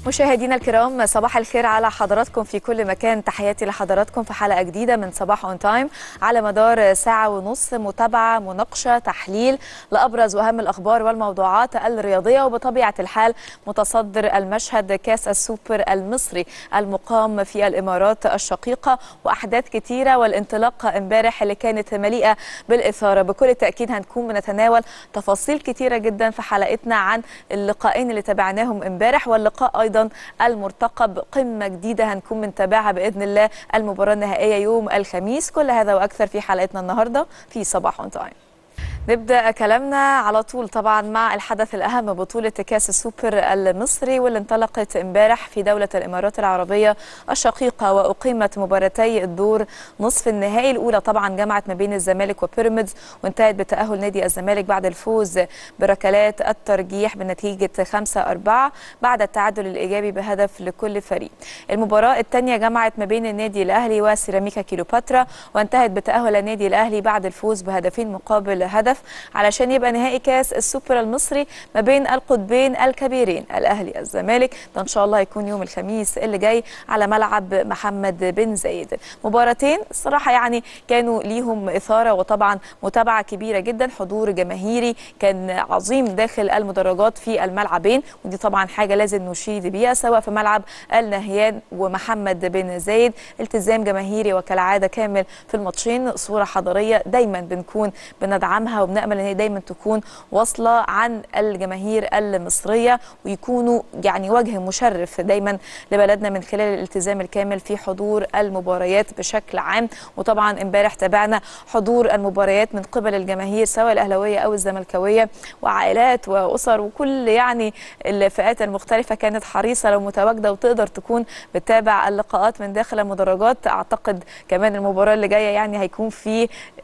مشاهدينا الكرام صباح الخير على حضراتكم في كل مكان تحياتي لحضراتكم في حلقة جديدة من صباح اون تايم على مدار ساعة ونص متابعة مناقشة تحليل لأبرز وأهم الأخبار والموضوعات الرياضية وبطبيعة الحال متصدر المشهد كاس السوبر المصري المقام في الإمارات الشقيقة وأحداث كتيرة والانطلاق امبارح اللي كانت مليئة بالإثارة بكل تأكيد هنكون بنتناول تفاصيل كتيرة جدا في حلقتنا عن اللقاءين اللي تابعناهم امبارح واللقاء أيضا المرتقب قمة جديدة هنكون بنتابعها بإذن الله المباراة النهائية يوم الخميس كل هذا وأكثر في حلقتنا النهاردة في صباح اون تايم نبدا كلامنا على طول طبعا مع الحدث الاهم بطوله كاس السوبر المصري واللي انطلقت امبارح في دوله الامارات العربيه الشقيقه واقيمت مباراتي الدور نصف النهائي الاولى طبعا جمعت ما بين الزمالك وبيراميدز وانتهت بتاهل نادي الزمالك بعد الفوز بركلات الترجيح بنتيجه 5 4 بعد التعادل الايجابي بهدف لكل فريق المباراه الثانيه جمعت ما بين النادي الاهلي وسيراميكا كيلوباترا وانتهت بتاهل النادي الاهلي بعد الفوز بهدفين مقابل هدف علشان يبقى نهائي كاس السوبر المصري ما بين القطبين الكبيرين الاهلي الزمالك ده ان شاء الله هيكون يوم الخميس اللي جاي على ملعب محمد بن زايد مباراتين الصراحه يعني كانوا ليهم اثاره وطبعا متابعه كبيره جدا حضور جماهيري كان عظيم داخل المدرجات في الملعبين ودي طبعا حاجه لازم نشيد بيها سواء في ملعب النهيان ومحمد بن زايد التزام جماهيري وكالعاده كامل في الماتشين صوره حضاريه دايما بنكون بندعمها وبنامل ان هي دايما تكون واصله عن الجماهير المصريه ويكونوا يعني وجه مشرف دايما لبلدنا من خلال الالتزام الكامل في حضور المباريات بشكل عام وطبعا امبارح تابعنا حضور المباريات من قبل الجماهير سواء الاهلاويه او الزملكاويه وعائلات واسر وكل يعني الفئات المختلفه كانت حريصه لو متواجده وتقدر تكون بتتابع اللقاءات من داخل المدرجات اعتقد كمان المباراه اللي جايه يعني هيكون في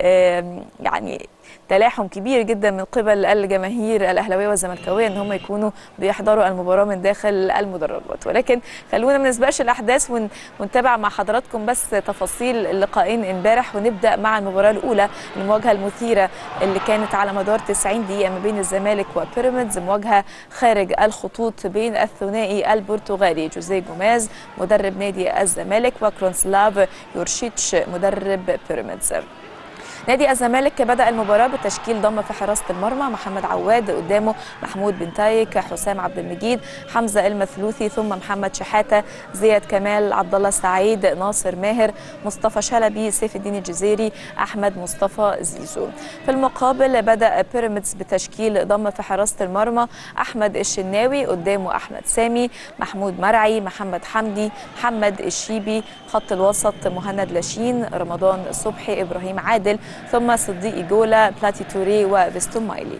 يعني تلاحم كبير جدا من قبل الجماهير الاهلاويه والزملكاويه ان هم يكونوا بيحضروا المباراه من داخل المدرجات ولكن خلونا ما نسبقش الاحداث ون... ونتابع مع حضراتكم بس تفاصيل اللقاءين امبارح ونبدا مع المباراه الاولى المواجهه المثيره اللي كانت على مدار 90 دقيقه ما بين الزمالك وبيراميدز مواجهه خارج الخطوط بين الثنائي البرتغالي جوزيه جوماز مدرب نادي الزمالك وكرونسلاف يورشيتش مدرب بيراميدز نادي الزمالك بدأ المباراة بتشكيل ضم في حراسة المرمى محمد عواد قدامه محمود بن تايك حسام عبد المجيد حمزة المثلوثي ثم محمد شحاتة زياد كمال عبد الله السعيد ناصر ماهر مصطفى شلبي سيف الدين الجزيري أحمد مصطفى زيزو في المقابل بدأ بيراميدز بتشكيل ضم في حراسة المرمى أحمد الشناوي قدامه أحمد سامي محمود مرعي محمد حمدي محمد الشيبي خط الوسط مهند لاشين رمضان صبحي إبراهيم عادل ثم صديق جولا بلاتي توري وفيستون مايلي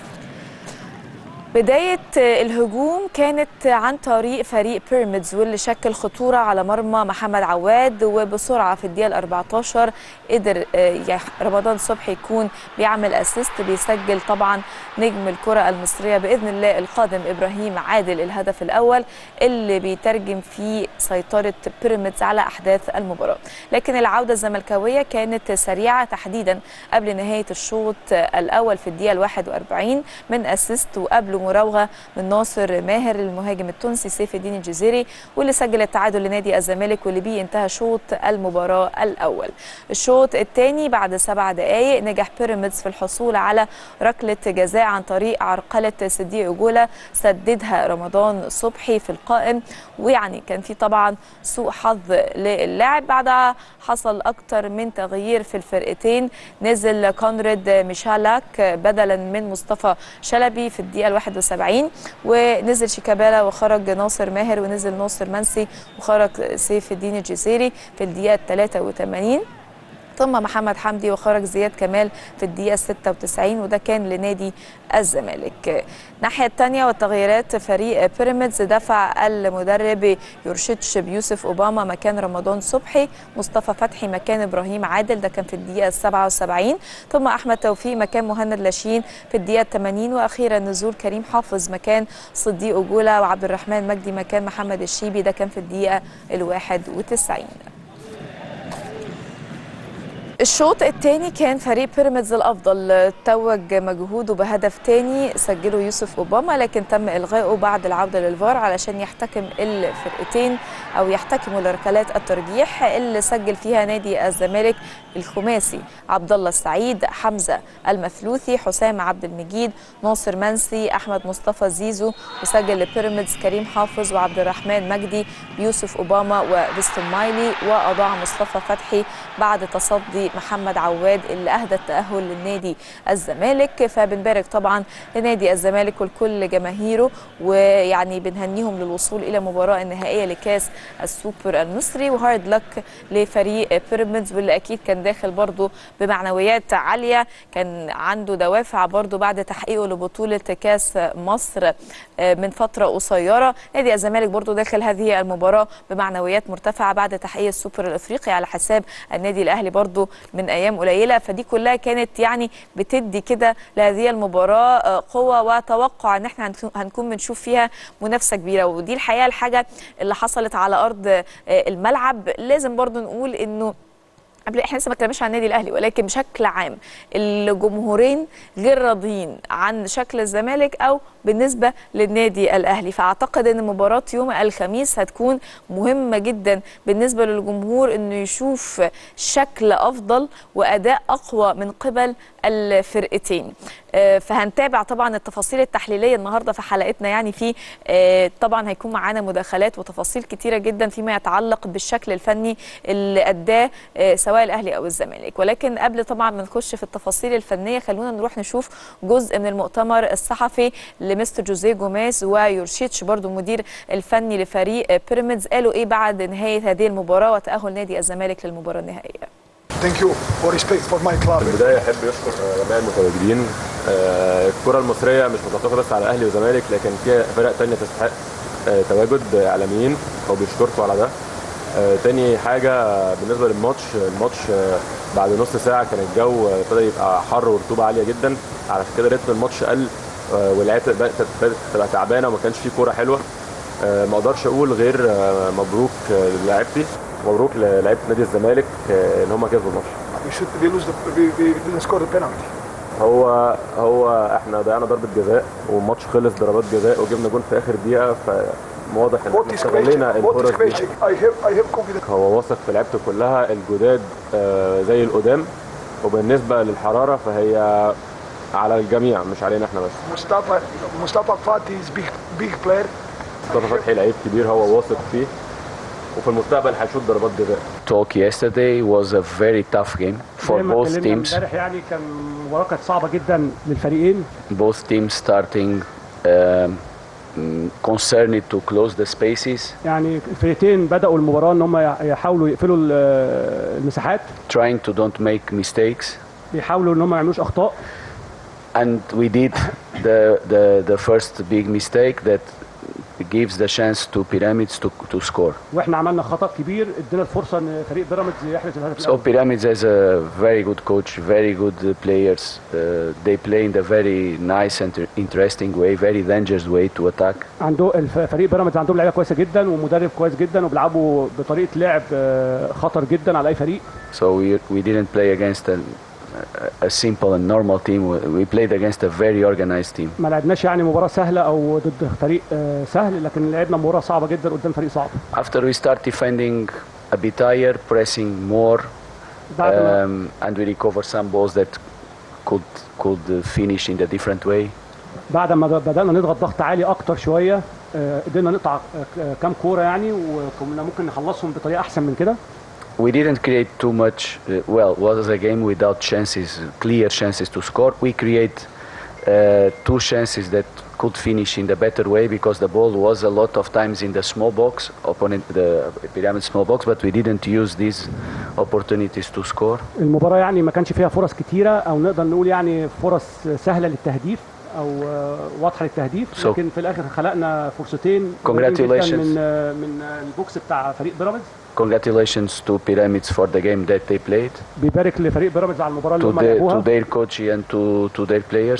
بداية الهجوم كانت عن طريق فريق بيراميدز واللي شكل خطورة على مرمى محمد عواد وبسرعة في الدقيقة 14 قدر رمضان صبحي يكون بيعمل اسيست بيسجل طبعا نجم الكرة المصرية بإذن الله القادم إبراهيم عادل الهدف الأول اللي بيترجم فيه سيطرة بيراميدز على أحداث المباراة لكن العودة الزملكاوية كانت سريعة تحديدا قبل نهاية الشوط الأول في الدقيقة 41 من اسيست وقبله مراوغه من ناصر ماهر المهاجم التونسي سيف الدين الجزيري واللي سجل التعادل لنادي الزمالك واللي بيه انتهى شوط المباراه الاول. الشوط الثاني بعد سبع دقائق نجح بيراميدز في الحصول على ركله جزاء عن طريق عرقله صديق جوله سددها رمضان صبحي في القائم ويعني كان في طبعا سوء حظ للاعب بعدها حصل اكتر من تغيير في الفرقتين نزل كونراد ميشالاك بدلا من مصطفى شلبي في الدقيقه 71 ونزل شيكابالا وخرج ناصر ماهر ونزل ناصر منسي وخرج سيف الدين الجزيري في الدقيقه 83 ثم محمد حمدي وخرج زياد كمال في الدقيقة 96 وده كان لنادي الزمالك الناحية الثانية والتغييرات فريق بيراميدز دفع المدرب يورشيتش بيوسف أوباما مكان رمضان صبحي مصطفى فتحي مكان إبراهيم عادل ده كان في الدقيقة 77 ثم أحمد توفيق مكان مهند لاشين في الدقيقة 80 وأخيرا نزول كريم حافظ مكان صديق أجولة وعبد الرحمن مجدي مكان محمد الشيبي ده كان في الدقيقة ال 91 الشوط الثاني كان فريق بيراميدز الافضل توج مجهوده بهدف ثاني سجله يوسف اوباما لكن تم الغائه بعد العوده للفار علشان يحتكم الفرقتين او يحتكموا لركلات الترجيح اللي سجل فيها نادي الزمالك الخماسي عبد الله السعيد حمزه المثلوثي حسام عبد المجيد ناصر منسي احمد مصطفى زيزو وسجل لبيراميدز كريم حافظ وعبد الرحمن مجدي يوسف اوباما وفيستون مايلي واضاع مصطفى فتحي بعد تصدي محمد عواد اللي اهدى التاهل للنادي الزمالك فبنبارك طبعا لنادي الزمالك ولكل جماهيره ويعني بنهنيهم للوصول الى المباراه النهائيه لكاس السوبر المصري وهارد لك لفريق بيراميدز واللي اكيد كان داخل برضه بمعنويات عاليه كان عنده دوافع برضه بعد تحقيقه لبطوله كاس مصر من فتره قصيره نادي الزمالك برضه داخل هذه المباراه بمعنويات مرتفعه بعد تحقيق السوبر الافريقي على حساب النادي الاهلي برضه من ايام قليله فدي كلها كانت يعني بتدي كده لهذه المباراه قوه وتوقع ان احنا هنكون بنشوف فيها منافسه كبيره ودي الحقيقه الحاجه اللي حصلت على ارض الملعب لازم برضه نقول انه قبل احنا لسه ما اتكلمناش عن النادي الاهلي ولكن بشكل عام الجمهورين غير راضيين عن شكل الزمالك او بالنسبه للنادي الاهلي فاعتقد ان مباراه يوم الخميس هتكون مهمه جدا بالنسبه للجمهور انه يشوف شكل افضل واداء اقوى من قبل الفرقتين فهنتابع طبعا التفاصيل التحليليه النهارده في حلقتنا يعني في طبعا هيكون معانا مداخلات وتفاصيل كتيره جدا فيما يتعلق بالشكل الفني اللي اداه سواء الاهلي او الزمالك ولكن قبل طبعا ما نخش في التفاصيل الفنيه خلونا نروح نشوف جزء من المؤتمر الصحفي لمستر جوزيه جوميز ويورشيتش برضو المدير الفني لفريق بيراميدز قالوا ايه بعد نهايه هذه المباراه وتاهل نادي الزمالك للمباراه النهائيه Thank you for respect for my club. في البدايه احب اشكر جميع المتواجدين الكره المصريه مش متوقفه بس على اهلي وزمالك لكن فيها فرق ثانيه تستحق تواجد اعلاميين وبيشكركم على ده تاني حاجه بالنسبه للماتش الماتش بعد نص ساعه كان الجو ابتدى يبقى حر ورطوبه عاليه جدا علشان كده رتم الماتش قل واللعيبه بدات تبقى تعبانه وما كانش فيه كوره حلوه ما اقدرش اقول غير مبروك للاعيبتي مبروك للاعيبه نادي الزمالك ان هم كسبوا الماتش We should we lose the we, we didn't score the penalty. هو هو احنا ضيعنا ضربه جزاء والماتش خلص ضربات جزاء وجبنا جول في اخر دقيقه فواضح ان What احنا is استغلينا question? What is الفرص دي question? I have I have confidence. هو واثق في لعيبته كلها الجداد آه، زي القدام وبالنسبه للحراره فهي على الجميع مش علينا احنا بس Mustafa Mustafa Fatih is big big player. مصطفى فتحي لعيب كبير هو واثق فيه وفي المستقبل هيشوط ضربات جزاء talk yesterday was a very tough game for زي ما both اتكلمنا teams. امبارح يعني كان مباراه كانت صعبه جدا للفريقين Both teams starting um, mm, concerned to close the spaces, يعني الفريقين بداوا المباراه ان هم يحاولوا يقفلوا ال- المساحات trying to don't make mistakes, بيحاولوا ان هم ما يعملوش اخطاء and we did the the, the first big mistake that gives the chance to Pyramids to, to score. واحنا عملنا خطا كبير ادينا الفرصه ان فريق بيراميدز يحرز الهدف So الاول Pyramids has a very good coach, very good uh, players. Uh, they play in a very nice and interesting way, very dangerous way to attack. عنده الف- فريق بيراميدز عندهم لعيبه كويسه جدا ومدرب كويس جدا وبيلعبوا بطريقه لعب آه، خطر جدا على اي فريق So we, we didn't play against a, a simple and normal team. We we played against a very organized team. ما لعبناش يعني مباراه سهله او ضد فريق آه، سهل لكن لعبنا مباراه صعبه جدا قدام فريق صعب After we start defending a bit higher, pressing more, بعد ما um, and we recover some balls that could could uh, finish in a different way. بعد ما بدانا نضغط ضغط عالي اكتر شويه آه، قدرنا نقطع آه، كام كوره يعني وكنا ممكن نخلصهم بطريقه احسن من كده We didn't create too much. Uh, well, was a game without chances, clear chances to score. We create uh, two chances that could finish in the better way because the ball was a lot of times in the small box, opponent the pyramid small box, but we didn't use these opportunities to score. المباراه يعني ما كانش فيها فرص كتيره او نقدر نقول يعني فرص سهله للتهديف او آه، واضحه للتهديف So- لكن في الاخر خلقنا فرصتين قريبين جداً Congratulations. من آه، من آه، البوكس بتاع فريق بيراميدز Congratulations to Pyramids for the game that they played, بيبارك لفريق بيراميدز على المباراه اللي to, هم the, لعبوها to their coach and to, to their players,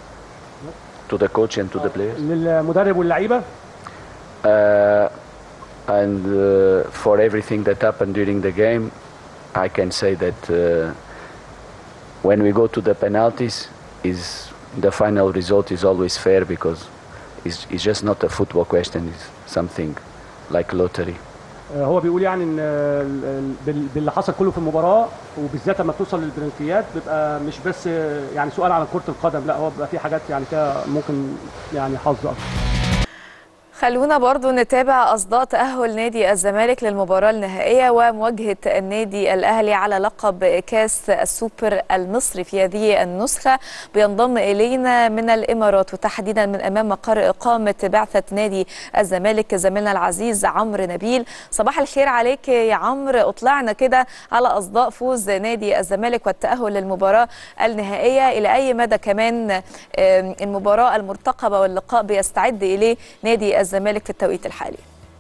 to the coach and to the players. للمدرب واللعيبه uh, and uh, for everything that happened during the game. I can say that uh, when we go to the penalties, is the final result is always fair because it's, it's just not a football question. It's something like lottery. آه، هو بيقول يعني ان آه، ال- ال- بال- باللي حصل كله في المباراه وبالذات لما بتوصل للبلنتيات بيبقى مش بس آه، يعني سؤال عن كره القدم لا هو بيبقى في حاجات يعني فيها ممكن يعني حظ اكتر خلونا برضو نتابع أصداء تأهل نادي الزمالك للمباراة النهائية ومواجهة النادي الأهلي على لقب كاس السوبر المصري في هذه النسخة بينضم إلينا من الإمارات وتحديدا من أمام مقر إقامة بعثة نادي الزمالك زميلنا العزيز عمرو نبيل صباح الخير عليك يا عمرو أطلعنا كده على أصداء فوز نادي الزمالك والتأهل للمباراة النهائية إلى أي مدى كمان آم، المباراة المرتقبة واللقاء بيستعد إليه نادي الزمالك في التوقيت الحالي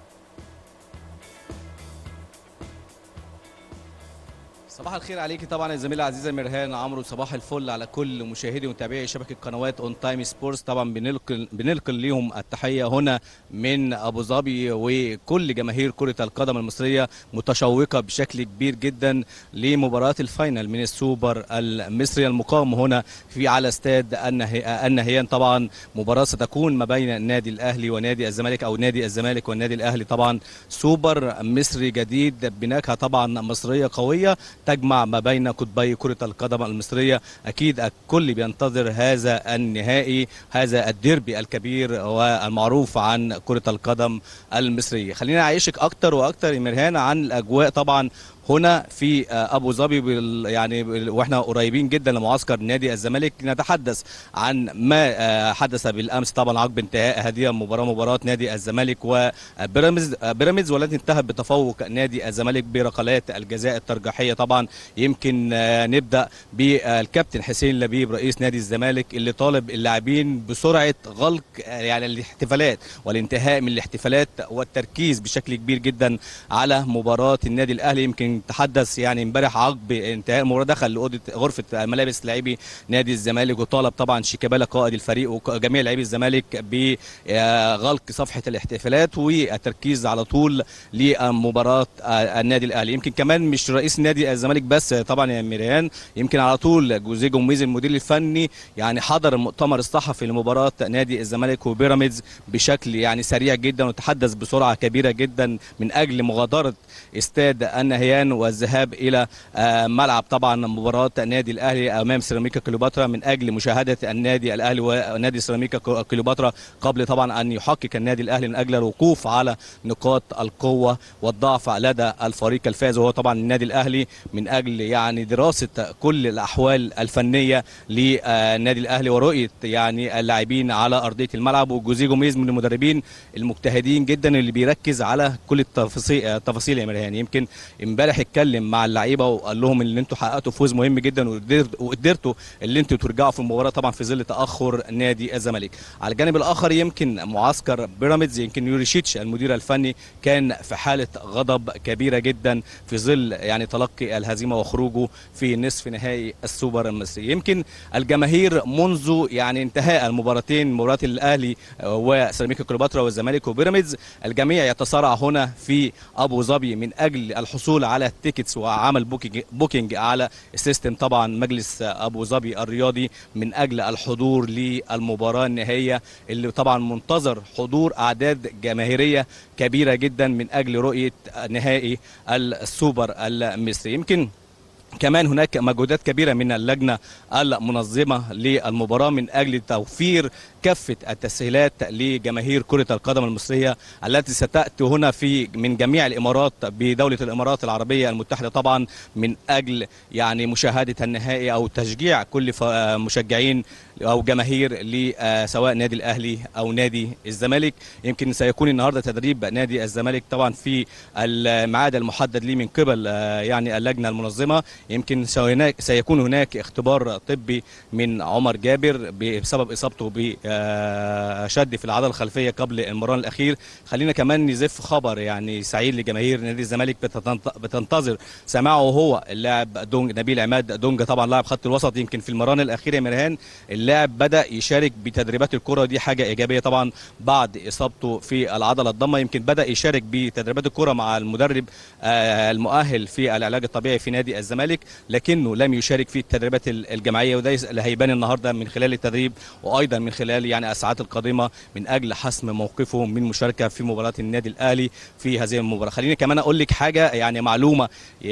صباح الخير عليكي طبعا الزميله العزيزه مرهان عمرو صباح الفل على كل مشاهدي ومتابعي شبكه قنوات اون تايم سبورتس طبعا بنلقي بنلقي ليهم التحيه هنا من ابو ظبي وكل جماهير كره القدم المصريه متشوقه بشكل كبير جدا لمباراه الفاينل من السوبر المصري المقام هنا في على استاد النهي- النهيان طبعا مباراه ستكون ما بين النادي الاهلي ونادي الزمالك او نادي الزمالك والنادي الاهلي طبعا سوبر مصري جديد بنكهه طبعا مصريه قويه تجمع ما بين قطبي كرة القدم المصرية أكيد الكل بينتظر هذا النهائي هذا الديربي الكبير والمعروف عن كرة القدم المصرية خلينا أعيشك أكتر وأكتر يا مرهان عن الأجواء طبعا هنا في آه، ابو ظبي بال- يعني بال- واحنا قريبين جدا لمعسكر نادي الزمالك نتحدث عن ما آه، حدث بالامس طبعا عقب انتهاء هذه المباراه مباراه نادي الزمالك وبيراميدز آه، بيراميدز والتي انتهت بتفوق نادي الزمالك بركلات الجزاء الترجيحيه طبعا يمكن آه، نبدا بالكابتن حسين لبيب رئيس نادي الزمالك اللي طالب اللاعبين بسرعه غلق آه، يعني الاحتفالات والانتهاء من الاحتفالات والتركيز بشكل كبير جدا على مباراه النادي الاهلي يمكن تحدث يعني امبارح عقب انتهاء المباراه دخل لاوضه غرفه ملابس لاعبي نادي الزمالك وطالب طبعا شيكابالا قائد الفريق وجميع لاعبي الزمالك بغلق صفحه الاحتفالات والتركيز على طول لمباراه النادي الاهلي يمكن كمان مش رئيس نادي الزمالك بس طبعا يا ميريان يمكن على طول جوزيه جوميز المدير الفني يعني حضر المؤتمر الصحفي لمباراه نادي الزمالك وبيراميدز بشكل يعني سريع جدا وتحدث بسرعه كبيره جدا من اجل مغادره استاد النهيان والذهاب الى آه، ملعب طبعا مباراه نادي الاهلي امام سيراميكا كليوباترا من اجل مشاهده النادي الاهلي ونادي سيراميكا كليوباترا قبل طبعا ان يحقق النادي الاهلي من اجل الوقوف على نقاط القوه والضعف لدى الفريق الفائز وهو طبعا النادي الاهلي من اجل يعني دراسه كل الاحوال الفنيه للنادي الاهلي ورؤيه يعني اللاعبين على ارضيه الملعب وجوزيه جوميز من المدربين المجتهدين جدا اللي بيركز على كل التفاصيل التفاصيل يا مرهان يمكن امبارح اتكلم مع اللعيبه وقال لهم ان انتوا حققتوا فوز مهم جدا وقدرت- وقدرتوا اللي انتوا ترجعوا في المباراه طبعا في ظل تاخر نادي الزمالك على الجانب الاخر يمكن معسكر بيراميدز يمكن يوريشيتش المدير الفني كان في حاله غضب كبيره جدا في ظل يعني تلقي الهزيمه وخروجه في نصف نهائي السوبر المصري يمكن الجماهير منذ يعني انتهاء المباراتين مباراه الاهلي آه، وسيراميكا كليوباترا والزمالك وبيراميدز الجميع يتصارع هنا في ابو ظبي من اجل الحصول على التيكتس وعمل بوكينج, بوكينج على السيستم طبعا مجلس ابو ظبي الرياضي من اجل الحضور للمباراه النهائيه اللي طبعا منتظر حضور اعداد جماهيريه كبيره جدا من اجل رؤيه نهائي السوبر المصري يمكن كمان هناك مجهودات كبيرة من اللجنة المنظمة للمباراة من أجل توفير كافة التسهيلات لجماهير كرة القدم المصرية التي ستأتي هنا في من جميع الإمارات بدولة الإمارات العربية المتحدة طبعا من أجل يعني مشاهدة النهائي أو تشجيع كل ف- مشجعين أو جماهير لسواء نادي الأهلي أو نادي الزمالك يمكن سيكون النهاردة تدريب نادي الزمالك طبعا في الميعاد المحدد ليه من قبل آه، يعني اللجنة المنظمة يمكن هناك سيكون هناك اختبار طبي من عمر جابر بسبب اصابته بشد في العضله الخلفيه قبل المران الاخير خلينا كمان نزف خبر يعني سعيد لجماهير نادي الزمالك بتتنت- بتنتظر سماعه هو اللاعب دونج نبيل عماد دونجا طبعا لاعب خط الوسط يمكن في المران الاخير يا مرهان اللاعب بدا يشارك بتدريبات الكره دي حاجه ايجابيه طبعا بعد اصابته في العضله الضمه يمكن بدا يشارك بتدريبات الكره مع المدرب آه، المؤهل في العلاج الطبيعي في نادي الزمالك لكنه لم يشارك في التدريبات ال- الجماعيه وده يس- اللي هيبان النهارده من خلال التدريب وايضا من خلال يعني الساعات القادمه من اجل حسم موقفه من مشاركه في مباراه النادي الاهلي في هذه المباراه خليني كمان اقول لك حاجه يعني معلومه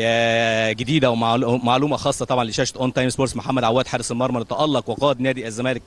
يا جديده ومعلومه خاصه طبعا لشاشه اون تايم سبورتس محمد عواد حارس المرمى اللي تالق وقاد نادي الزمالك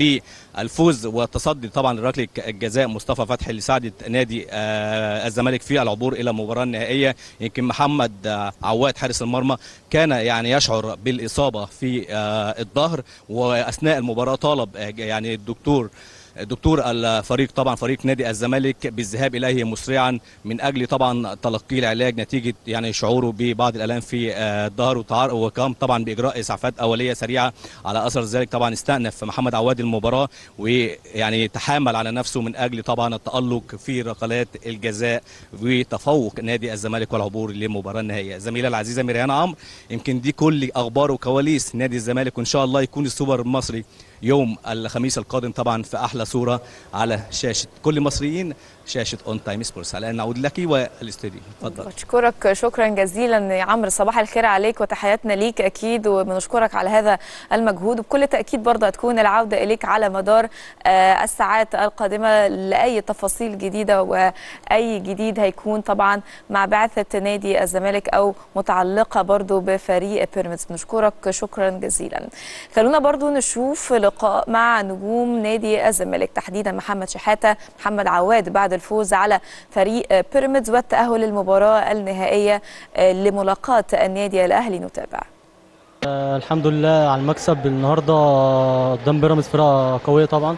للفوز والتصدي طبعا لركله الجزاء مصطفى فتحي اللي ساعدت نادي آه، الزمالك في العبور الى المباراه النهائيه يمكن محمد آه، عواد حارس المرمى كان يعني يشعر بالاصابه في آه، الظهر واثناء المباراه طالب آه، يعني الدكتور دكتور الفريق طبعا فريق نادي الزمالك بالذهاب اليه مسرعا من اجل طبعا تلقي العلاج نتيجه يعني شعوره ببعض الالام في آه، الظهر وتعار- وقام طبعا باجراء اسعافات اوليه سريعه على اثر ذلك طبعا استأنف محمد عواد المباراه ويعني تحامل على نفسه من اجل طبعا التالق في ركلات الجزاء وتفوق نادي الزمالك والعبور للمباراه النهائيه زميله العزيزه ميريان عمرو يمكن دي كل اخبار وكواليس نادي الزمالك وان شاء الله يكون السوبر المصري يوم الخميس القادم طبعا في احلى صوره على شاشه كل المصريين شاشه اون تايم سبورتس الان نعود لك والاستوديو اتفضل بشكرك شكرا جزيلا يا عمرو صباح الخير عليك وتحياتنا ليك اكيد وبنشكرك على هذا المجهود وبكل تاكيد برضه هتكون العوده اليك على مدار آه، الساعات القادمه لاي تفاصيل جديده واي جديد هيكون طبعا مع بعثه نادي الزمالك او متعلقه برضه بفريق بيراميدز بنشكرك شكرا جزيلا خلونا برضه نشوف لقاء مع نجوم نادي الزمالك تحديدا محمد شحاته محمد عواد بعد الفوز على فريق بيراميدز والتاهل للمباراه النهائيه آه، لملاقاه النادي الاهلي نتابع آه، الحمد لله على المكسب النهارده قدام بيراميدز فرقه قويه طبعا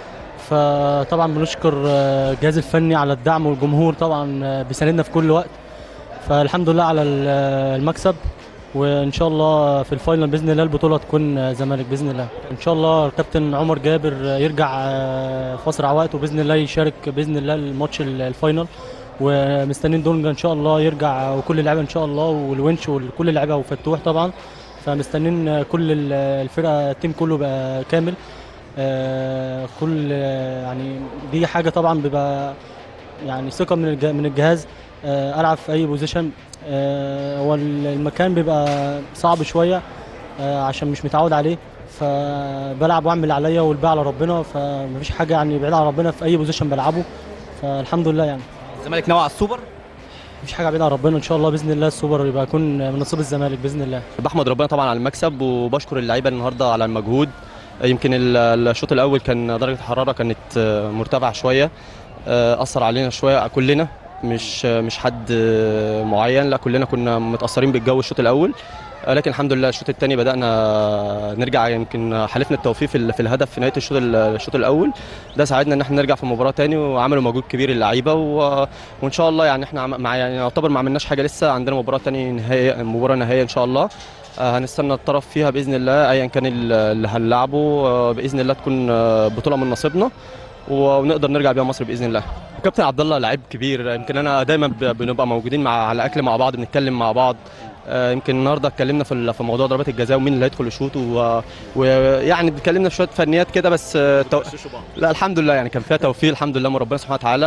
فطبعا بنشكر آه، الجهاز الفني على الدعم والجمهور طبعا آه، بيساندنا في كل وقت فالحمد لله على ال- آه، المكسب وان شاء الله في الفاينل باذن الله البطوله تكون آه، زمالك باذن الله ان شاء الله الكابتن عمر جابر آه، يرجع آه، في اسرع وقت وباذن الله يشارك باذن الله الماتش ال- الفاينل ومستنيين دونجا ان شاء الله يرجع وكل اللعيبه ان شاء الله والونش وكل اللعيبه وفتوح طبعا فمستنيين كل ال- الفرقه التيم كله بقى كامل آه، كل آه، يعني دي حاجه طبعا بيبقى يعني ثقه من الج- من الجهاز آه، العب في اي بوزيشن آه، هو ال- المكان بيبقى صعب شويه آه، عشان مش متعود عليه فبلعب واعمل اللي عليا والباقي على ربنا فمفيش حاجه يعني بعيد عن ربنا في اي بوزيشن بلعبه فالحمد لله يعني الزمالك ناوي على السوبر مفيش حاجه بعيد عن ربنا ان شاء الله باذن الله السوبر يبقى يكون من نصيب الزمالك باذن الله بحمد ربنا طبعا على المكسب وبشكر اللعيبه النهارده على المجهود يمكن ال- الشوط الاول كان درجه الحراره كانت آه، مرتفعه شويه آه، اثر علينا شويه كلنا مش مش حد آه، معين لا كلنا كنا متاثرين بالجو الشوط الاول آه، لكن الحمد لله الشوط الثاني بدانا نرجع يمكن حالفنا التوفيق في ال- في الهدف في نهايه الشوط ال- الشوط الاول ده ساعدنا ان احنا نرجع في المباراه تاني وعملوا مجهود كبير اللعيبه و- وان شاء الله يعني احنا عم- مع يعني يعتبر ما عملناش حاجه لسه عندنا مباراه تاني نهائيه مباراه نهائيه ان شاء الله آه، هنستنى الطرف فيها باذن الله ايا كان ال- اللي هنلعبه آه، باذن الله تكون آه، بطوله من نصيبنا ونقدر نرجع بيها مصر باذن الله. كابتن عبد الله لعيب كبير يمكن انا دايما ب- بنبقى موجودين مع على اكل مع بعض بنتكلم مع بعض آه، يمكن النهارده اتكلمنا في ال- في موضوع ضربات الجزاء ومين اللي هيدخل يشوط و- ويعني اتكلمنا في شويه فنيات كده بس آه، تو... لا الحمد لله يعني كان فيها توفيق الحمد لله من ربنا سبحانه وتعالى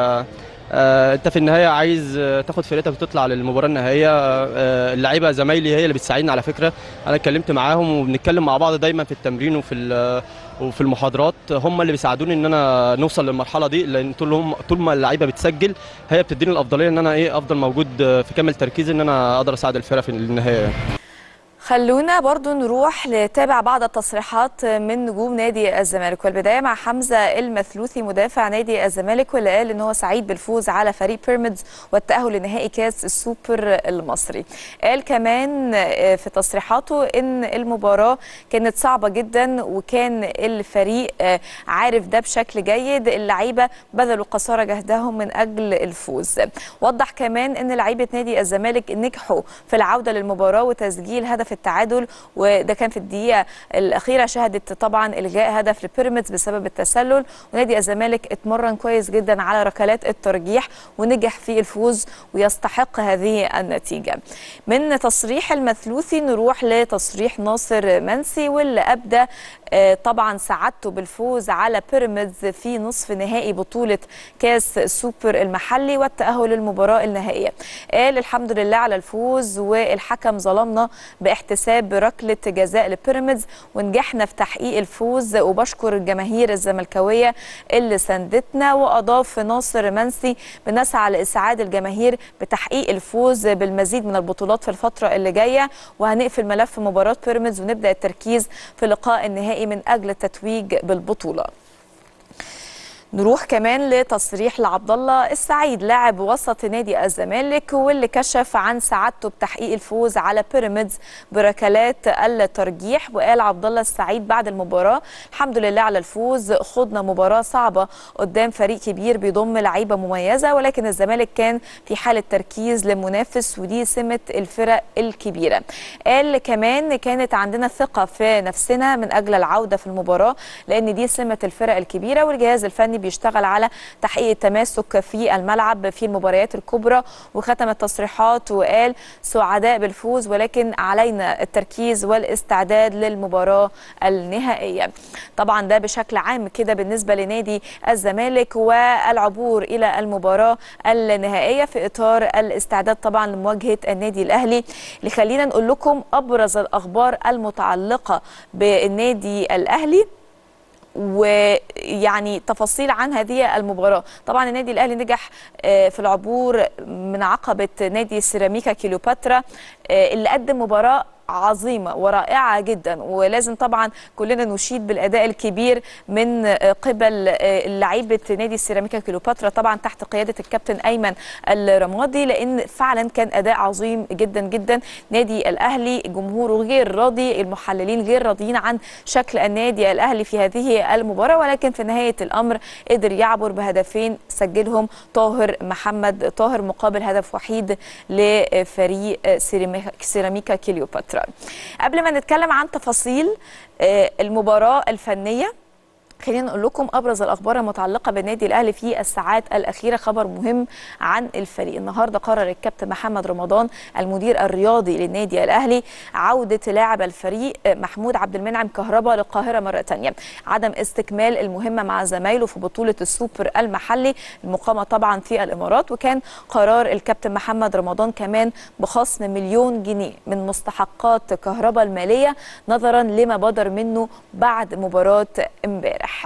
آه، انت في النهايه عايز آه، تاخد فرقتك وتطلع للمباراه النهائيه آه، اللعيبه زمايلي هي اللي بتساعدني على فكره انا اتكلمت معاهم وبنتكلم مع بعض دايما في التمرين وفي ال- وفي المحاضرات هم اللي بيساعدوني ان انا نوصل للمرحله دي لان طول هم طول ما اللعيبه بتسجل هي بتديني الافضليه ان انا ايه افضل موجود آه، في كامل تركيزي ان انا اقدر اساعد الفرقه في النهايه خلونا برضو نروح لتابع بعض التصريحات من نجوم نادي الزمالك والبدايه مع حمزه المثلوثي مدافع نادي الزمالك واللي قال ان هو سعيد بالفوز على فريق بيراميدز والتاهل لنهائي كاس السوبر المصري قال كمان في تصريحاته ان المباراه كانت صعبه جدا وكان الفريق عارف ده بشكل جيد اللعيبه بذلوا قصارى جهدهم من اجل الفوز وضح كمان ان لعيبه نادي الزمالك نجحوا في العوده للمباراه وتسجيل هدف التعادل وده كان في الدقيقه الاخيره شهدت طبعا الغاء هدف لبيراميدز بسبب التسلل ونادي الزمالك اتمرن كويس جدا على ركلات الترجيح ونجح في الفوز ويستحق هذه النتيجه من تصريح المثلوثي نروح لتصريح ناصر منسي واللي ابدى طبعا سعادته بالفوز على بيراميدز في نصف نهائي بطوله كاس السوبر المحلي والتاهل للمباراه النهائيه قال الحمد لله على الفوز والحكم ظلمنا باحتساب ركله جزاء لبيراميدز ونجحنا في تحقيق الفوز وبشكر الجماهير الزملكاويه اللي ساندتنا واضاف ناصر منسي بنسعى لاسعاد الجماهير بتحقيق الفوز بالمزيد من البطولات في الفتره اللي جايه وهنقفل ملف مباراه بيراميدز ونبدا التركيز في لقاء النهائي من اجل التتويج بالبطوله نروح كمان لتصريح لعبد الله السعيد لاعب وسط نادي الزمالك واللي كشف عن سعادته بتحقيق الفوز على بيراميدز بركلات الترجيح وقال عبد الله السعيد بعد المباراه الحمد لله على الفوز خضنا مباراه صعبه قدام فريق كبير بيضم لعيبه مميزه ولكن الزمالك كان في حاله تركيز لمنافس ودي سمه الفرق الكبيره قال كمان كانت عندنا ثقه في نفسنا من اجل العوده في المباراه لان دي سمه الفرق الكبيره والجهاز الفني بيشتغل على تحقيق التماسك في الملعب في المباريات الكبرى وختم التصريحات وقال سعداء بالفوز ولكن علينا التركيز والاستعداد للمباراه النهائيه طبعا ده بشكل عام كده بالنسبه لنادي الزمالك والعبور الى المباراه النهائيه في اطار الاستعداد طبعا لمواجهه النادي الاهلي اللي خلينا نقول لكم ابرز الاخبار المتعلقه بالنادي الاهلي ويعني تفاصيل عن هذه المباراه طبعا النادي الاهلي نجح في العبور من عقبه نادي سيراميكا كيلوباترا اللي قدم مباراه عظيمه ورائعه جدا ولازم طبعا كلنا نشيد بالاداء الكبير من قبل لعيبه نادي السيراميكا كليوباترا طبعا تحت قياده الكابتن ايمن الرمادي لان فعلا كان اداء عظيم جدا جدا نادي الاهلي جمهوره غير راضي المحللين غير راضيين عن شكل النادي الاهلي في هذه المباراه ولكن في نهايه الامر قدر يعبر بهدفين سجلهم طاهر محمد طاهر مقابل هدف وحيد لفريق سيراميكا كليوباترا قبل ما نتكلم عن تفاصيل المباراة الفنية خلينا نقول لكم ابرز الاخبار المتعلقه بالنادي الاهلي في الساعات الاخيره خبر مهم عن الفريق النهارده قرر الكابتن محمد رمضان المدير الرياضي للنادي الاهلي عوده لاعب الفريق محمود عبد المنعم كهربا للقاهره مره ثانيه عدم استكمال المهمه مع زمايله في بطوله السوبر المحلي المقامه طبعا في الامارات وكان قرار الكابتن محمد رمضان كمان بخصم مليون جنيه من مستحقات كهربا الماليه نظرا لما بدر منه بعد مباراه امبارح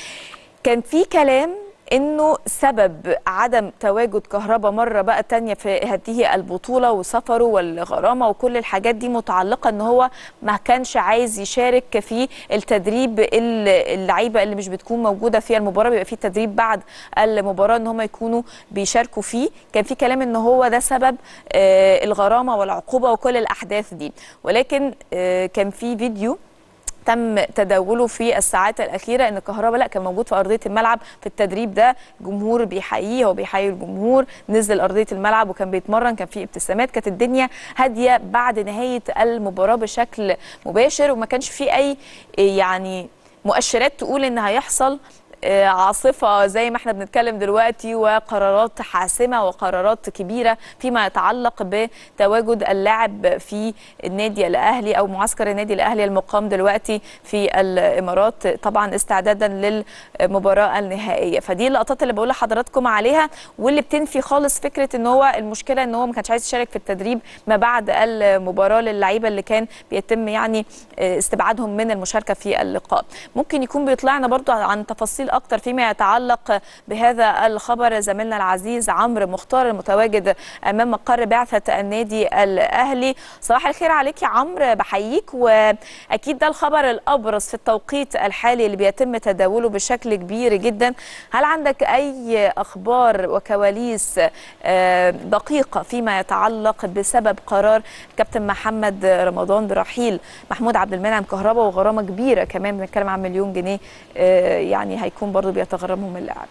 كان في كلام انه سبب عدم تواجد كهرباء مره بقى تانية في هذه البطوله وسفره والغرامه وكل الحاجات دي متعلقه ان هو ما كانش عايز يشارك في التدريب اللعيبه اللي مش بتكون موجوده في المباراه بيبقى في تدريب بعد المباراه ان هم يكونوا بيشاركوا فيه كان في كلام ان هو ده سبب آه الغرامه والعقوبه وكل الاحداث دي ولكن آه كان في فيديو تم تداوله في الساعات الاخيره ان كهربا لا كان موجود في ارضيه الملعب في التدريب ده جمهور بيحييه هو بيحيي الجمهور نزل ارضيه الملعب وكان بيتمرن كان في ابتسامات كانت الدنيا هاديه بعد نهايه المباراه بشكل مباشر وما كانش في اي يعني مؤشرات تقول ان هيحصل عاصفة زي ما احنا بنتكلم دلوقتي وقرارات حاسمة وقرارات كبيرة فيما يتعلق بتواجد اللاعب في النادي الأهلي أو معسكر النادي الأهلي المقام دلوقتي في الإمارات طبعا استعدادا للمباراة النهائية فدي اللقطات اللي بقول لحضراتكم عليها واللي بتنفي خالص فكرة ان هو المشكلة ان هو ما كانش عايز يشارك في التدريب ما بعد المباراة للعيبة اللي كان بيتم يعني استبعادهم من المشاركة في اللقاء ممكن يكون بيطلعنا برضو عن تفاصيل تفاصيل اكتر فيما يتعلق بهذا الخبر زميلنا العزيز عمرو مختار المتواجد امام مقر بعثه النادي الاهلي صباح الخير عليك يا عمرو بحييك واكيد ده الخبر الابرز في التوقيت الحالي اللي بيتم تداوله بشكل كبير جدا هل عندك اي اخبار وكواليس آه، دقيقه فيما يتعلق بسبب قرار كابتن محمد رمضان برحيل محمود عبد المنعم كهربا وغرامه كبيره كمان بنتكلم عن مليون جنيه آه، يعني هيكون برضو بيتغرمهم اللاعب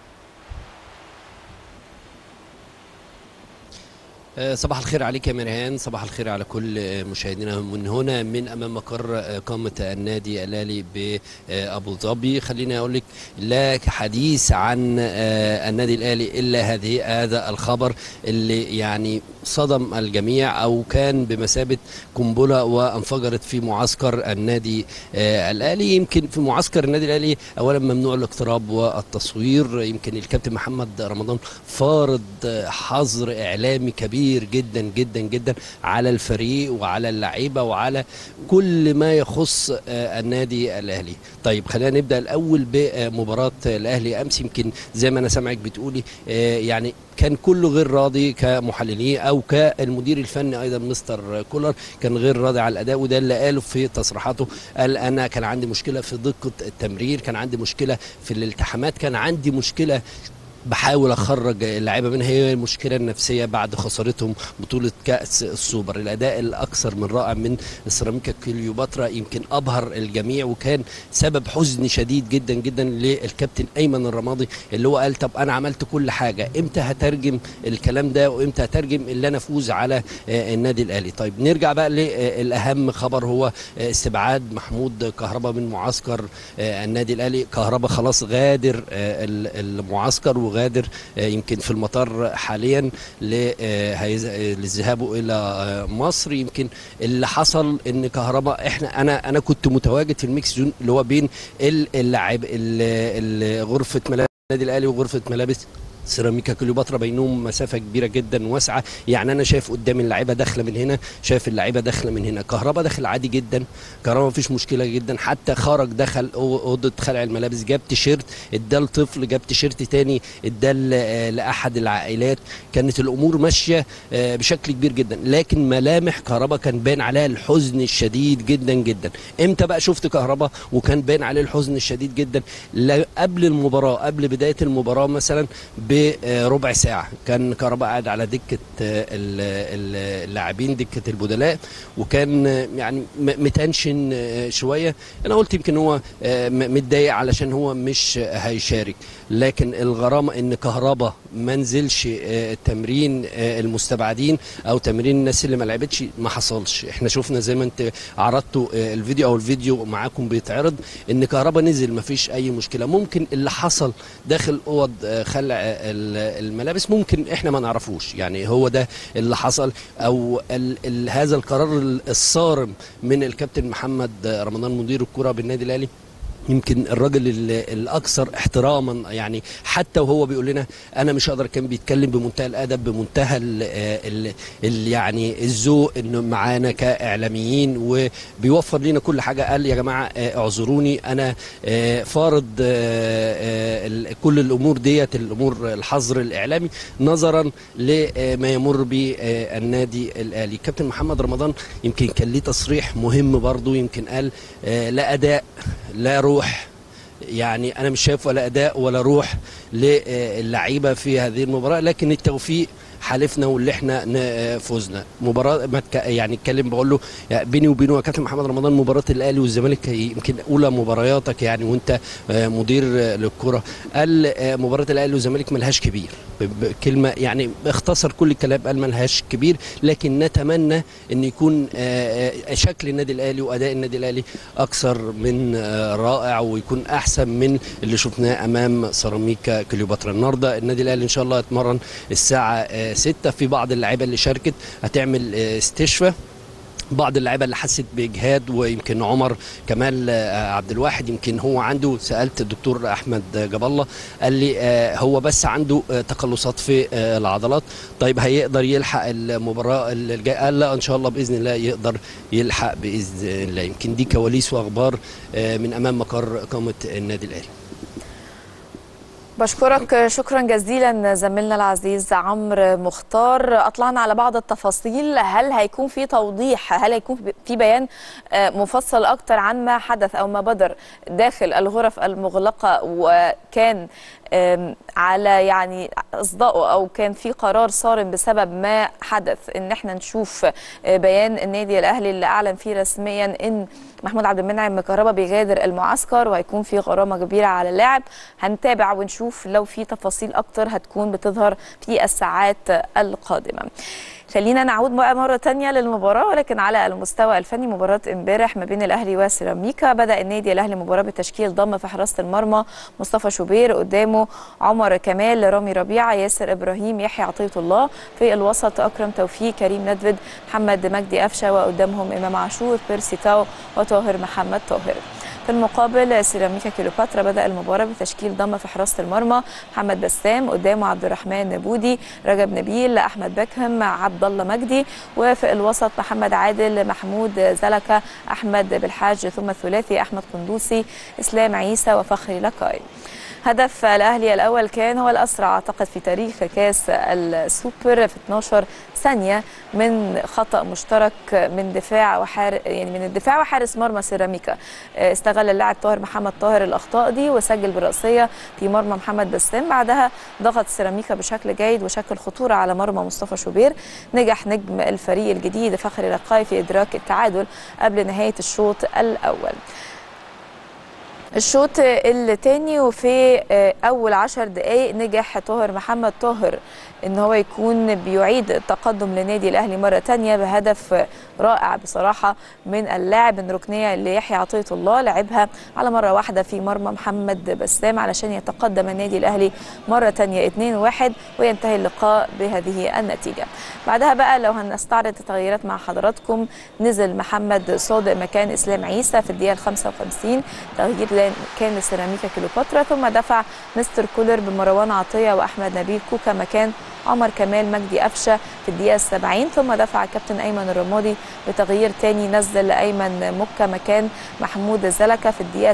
آه، صباح الخير عليك يا مرهان صباح الخير على كل آه، مشاهدينا من هنا من امام مقر آه، قامه النادي الاهلي بابو ظبي خليني اقول لك لا حديث عن آه، النادي الاهلي الا هذه هذا الخبر اللي يعني صدم الجميع او كان بمثابه قنبله وانفجرت في معسكر النادي آه، الاهلي يمكن في معسكر النادي الاهلي اولا ممنوع الاقتراب والتصوير يمكن الكابتن محمد رمضان فارض آه، حظر اعلامي كبير جدا جدا جدا على الفريق وعلى اللعيبه وعلى كل ما يخص آه، النادي الاهلي طيب خلينا نبدا الاول بمباراه الاهلي امس يمكن زي ما انا سامعك بتقولي آه، يعني كان كله غير راضي كمحللين او كالمدير الفني ايضا مستر كولر كان غير راضي على الاداء وده اللي قاله في تصريحاته قال انا كان عندي مشكله في دقه التمرير كان عندي مشكله في الالتحامات كان عندي مشكله بحاول اخرج اللعيبه منها هي المشكله النفسيه بعد خسارتهم بطوله كاس السوبر الاداء الاكثر من رائع من سيراميكا كليوباترا يمكن ابهر الجميع وكان سبب حزن شديد جدا جدا للكابتن ايمن الرمادي اللي هو قال طب انا عملت كل حاجه امتى هترجم الكلام ده وامتى هترجم اللي انا افوز على آه، النادي الاهلي طيب نرجع بقى للاهم خبر هو آه، استبعاد محمود كهربا من معسكر آه، النادي الاهلي كهربا خلاص غادر آه، ال- المعسكر وغادر آه، يمكن في المطار حاليا ل- آه، هيز- آه، لذهابه الى آه، مصر يمكن اللي حصل ان كهربا احنا انا انا كنت متواجد في الميكس زون اللي هو بين ال- اللاعب ال- ال- غرفه ملابس النادي الاهلي وغرفه ملابس سيراميكا كليوباترا بينهم مسافه كبيره جدا واسعه يعني انا شايف قدام اللعيبه داخله من هنا شايف اللعيبه داخله من هنا كهربا داخل عادي جدا كهربا مفيش مشكله جدا حتى خرج دخل أو- اوضه خلع الملابس جاب تيشيرت اداه لطفل جاب تيشيرت تاني اداه ل- لاحد العائلات كانت الامور ماشيه آه، بشكل كبير جدا لكن ملامح كهربا كان باين عليها الحزن الشديد جدا جدا امتى بقى شفت كهربا وكان باين عليه الحزن الشديد جدا لا- قبل المباراه قبل بدايه المباراه مثلا بربع ساعه كان كهربا قاعد على دكه آه، ال- ال- اللاعبين دكه البدلاء وكان آه، يعني م- متنشن آه، شويه انا قلت يمكن هو آه، م- متضايق علشان هو مش هيشارك لكن الغرامه ان كهربا ما نزلش آه، تمرين آه، المستبعدين او تمرين الناس اللي ما لعبتش ما حصلش احنا شفنا زي ما انت عرضتوا آه، الفيديو او الفيديو معاكم بيتعرض ان كهربا نزل ما فيش اي مشكله ممكن اللي حصل داخل اوض آه، خلع آه، ال- الملابس ممكن احنا ما نعرفوش يعني هو ده اللي حصل او ال ال هذا القرار الصارم من الكابتن محمد آه، رمضان مدير الكره بالنادي الاهلي يمكن الراجل ال- الاكثر احتراما يعني حتى وهو بيقول لنا انا مش هقدر كان بيتكلم بمنتهى الادب بمنتهى ال ال ال يعني الذوق انه معانا كاعلاميين وبيوفر لنا كل حاجه قال يا جماعه آه، اعذروني انا آه، فارض آه، آه، ال- كل الامور ديت الامور الحظر الاعلامي نظرا لما يمر به آه، النادي الاهلي كابتن محمد رمضان يمكن كان ليه تصريح مهم برضو يمكن قال آه، لا اداء لا روح يعني انا مش شايف ولا اداء ولا روح للعيبه في هذه المباراه لكن التوفيق حالفنا واللي احنا ن- فزنا مباراه ما تك... يعني اتكلم بقول له يعني بيني وبينه يا كابتن محمد رمضان مباراه الاهلي والزمالك هي يمكن اولى مبارياتك يعني وانت آه، مدير آه، للكره قال آه، مباراه الاهلي والزمالك ملهاش كبير ب- بكلمه يعني اختصر كل الكلام قال ملهاش كبير لكن نتمنى ان يكون آه، آه، شكل النادي الاهلي واداء النادي الاهلي اكثر من آه، رائع ويكون احسن من اللي شفناه امام سيراميكا كليوباترا النهارده النادي الاهلي ان شاء الله هيتمرن الساعه 6 في بعض اللعيبه اللي شاركت هتعمل آه، استشفاء بعض اللعيبه اللي حست باجهاد ويمكن عمر كمال آه، عبد الواحد يمكن هو عنده سالت الدكتور احمد جاب الله قال لي آه، هو بس عنده آه، تقلصات في آه، العضلات طيب هيقدر يلحق المباراه الجايه قال لا ان شاء الله باذن الله يقدر يلحق باذن الله يمكن دي كواليس واخبار آه، من امام مقر اقامه النادي الاهلي بشكرك شكرا جزيلا زميلنا العزيز عمرو مختار اطلعنا على بعض التفاصيل هل هيكون في توضيح هل هيكون في بيان آه، مفصل اكتر عن ما حدث او ما بدر داخل الغرف المغلقه وكان آم، على يعني اصدائه او كان في قرار صارم بسبب ما حدث ان احنا نشوف آه، بيان النادي الاهلي اللي اعلن فيه رسميا ان محمود عبد المنعم كهربا بيغادر المعسكر وهيكون في غرامه كبيره على اللاعب هنتابع ونشوف لو في تفاصيل اكتر هتكون بتظهر في الساعات القادمه خلينا نعود بقى مرة تانية للمباراة ولكن على المستوى الفني مباراة امبارح ما بين الأهلي وسيراميكا بدأ النادي الأهلي مباراة بتشكيل ضم في حراسة المرمى مصطفى شوبير قدامه عمر كمال رامي ربيعة ياسر إبراهيم يحيى عطية الله في الوسط أكرم توفيق كريم ندفد محمد مجدي قفشة وقدامهم إمام عاشور بيرسي تاو وطاهر محمد طاهر في المقابل سيراميكا كيلوباترا بدأ المباراة بتشكيل ضم في حراسة المرمى محمد بسام قدامه عبد الرحمن بودي رجب نبيل أحمد بكهم عبد الله مجدي وفي الوسط محمد عادل محمود زلكة أحمد بالحاج ثم الثلاثي أحمد قندوسي إسلام عيسى وفخري لكاي هدف الاهلي الاول كان هو الاسرع اعتقد في تاريخ كاس السوبر في 12 ثانيه من خطا مشترك من دفاع وحار يعني من الدفاع وحارس مرمى سيراميكا آه، استغل اللاعب طاهر محمد طاهر الاخطاء دي وسجل براسيه في مرمى محمد بسام بعدها ضغط سيراميكا بشكل جيد وشكل خطوره على مرمى مصطفى شوبير نجح نجم الفريق الجديد فخري لقاي في ادراك التعادل قبل نهايه الشوط الاول الشوط الثاني وفي آه، اول عشر دقائق نجح طاهر محمد طاهر ان هو يكون بيعيد التقدم لنادي الاهلي مره تانية بهدف رائع بصراحه من اللاعب من ركنيه ليحيى عطيه الله لعبها على مره واحده في مرمى محمد بسام علشان يتقدم النادي الاهلي مره تانية 2-1 وينتهي اللقاء بهذه النتيجه بعدها بقى لو هنستعرض التغييرات مع حضراتكم نزل محمد صادق مكان اسلام عيسى في الدقيقه 55 تغيير كان لسيراميكا كليوباترا ثم دفع مستر كولر بمروان عطيه واحمد نبيل كوكا مكان عمر كمال مجدي قفشه في الدقيقه 70 ثم دفع الكابتن ايمن الرمادي بتغيير تاني نزل ايمن مكه مكان محمود زلكه في الدقيقه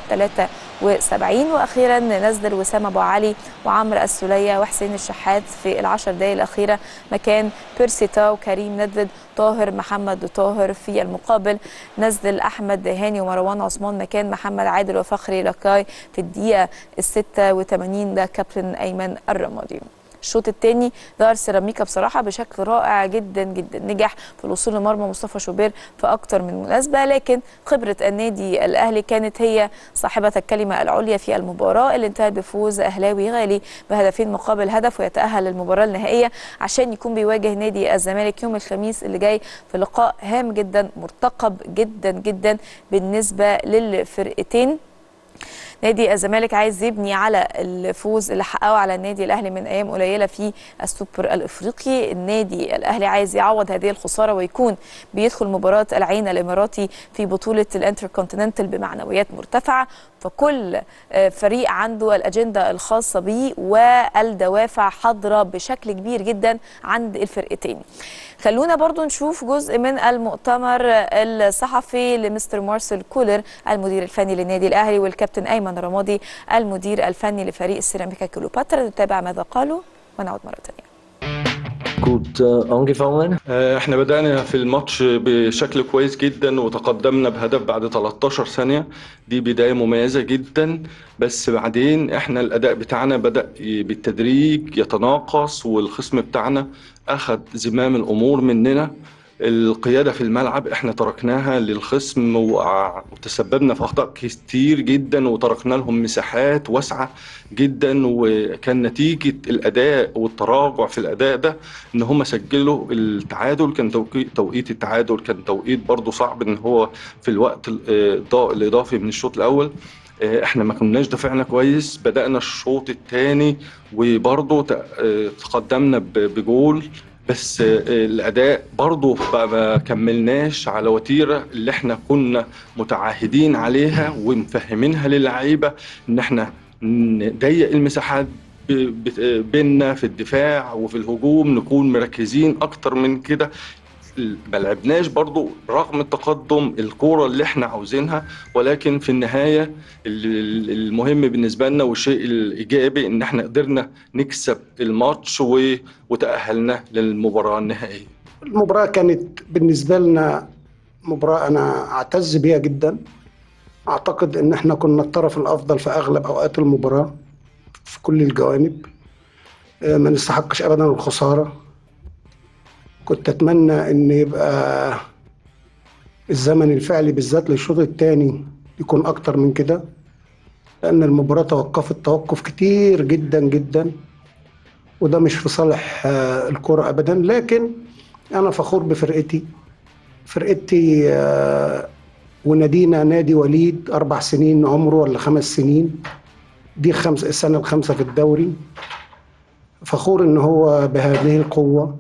73 واخيرا نزل وسام ابو علي وعمرو السوليه وحسين الشحات في العشر دقائق الاخيره مكان بيرسي تاو كريم ندفد طاهر محمد طاهر في المقابل نزل احمد هاني ومروان عثمان مكان محمد عادل وفخري لكاي في الدقيقه ال 86 ده كابتن ايمن الرمادي الشوط الثاني ظهر سيراميكا بصراحه بشكل رائع جدا جدا نجح في الوصول لمرمى مصطفى شوبير في اكتر من مناسبه لكن خبره النادي الاهلي كانت هي صاحبه الكلمه العليا في المباراه اللي انتهت بفوز اهلاوي غالي بهدفين مقابل هدف ويتاهل للمباراه النهائيه عشان يكون بيواجه نادي الزمالك يوم الخميس اللي جاي في لقاء هام جدا مرتقب جدا جدا بالنسبه للفرقتين نادي الزمالك عايز يبني على الفوز اللي حققه على النادي الاهلي من ايام قليله في السوبر الافريقي النادي الاهلي عايز يعوض هذه الخساره ويكون بيدخل مباراه العين الاماراتي في بطوله الانتركونتيننتال بمعنويات مرتفعه فكل آه، فريق عنده الاجنده الخاصه بيه والدوافع حاضره بشكل كبير جدا عند الفرقتين خلونا برضو نشوف جزء من المؤتمر الصحفي لمستر مارسيل كولر المدير الفني للنادي الاهلي والكابتن ايمن رمادي المدير الفني لفريق السيراميكا كليوباترا نتابع ماذا قالوا ونعود مره ثانيه gut äh, angefangen. آه، احنا بدأنا في الماتش بشكل كويس جدا وتقدمنا بهدف بعد 13 ثانية دي بداية مميزة جدا بس بعدين احنا الأداء بتاعنا بدأ ي- بالتدريج يتناقص والخصم بتاعنا أخذ زمام الأمور مننا القيادة في الملعب احنا تركناها للخصم وع- وتسببنا في أخطاء كتير جدا وتركنا لهم مساحات واسعة جدا وكان نتيجة الأداء والتراجع في الأداء ده ان هم سجلوا التعادل كان توقيت توقيت التعادل كان توقيت برضه صعب ان هو في الوقت ال- آه، الضا- الاضافي من الشوط الاول آه، احنا ما كناش دافعنا كويس بدأنا الشوط الثاني وبرضه ت- آه، تقدمنا ب- بجول بس آه، الاداء برضه ما- ما كملناش على وتيره اللي احنا كنا متعاهدين عليها ومفهمينها للعيبه ان احنا نضيق المساحات ب- ب- بيننا في الدفاع وفي الهجوم نكون مركزين اكتر من كده ما لعبناش برضو رغم التقدم الكوره اللي احنا عاوزينها ولكن في النهايه ال- المهم بالنسبه لنا والشيء الايجابي ان احنا قدرنا نكسب الماتش و- وتاهلنا للمباراه النهائيه المباراة كانت بالنسبة لنا مباراة أنا أعتز بيها جدا أعتقد إن إحنا كنا الطرف الأفضل في أغلب أوقات المباراة في كل الجوانب آه، ما نستحقش أبدا الخسارة كنت أتمنى إن يبقى الزمن الفعلي بالذات للشوط الثاني يكون أكتر من كده لأن المباراة توقفت توقف كتير جدا جدا وده مش في صالح آه، الكرة أبدا لكن أنا فخور بفرقتي فرقتي آه، ونادينا نادي وليد أربع سنين عمره ولا خمس سنين دي خمس السنة الخامسة في الدوري فخور إن هو بهذه القوة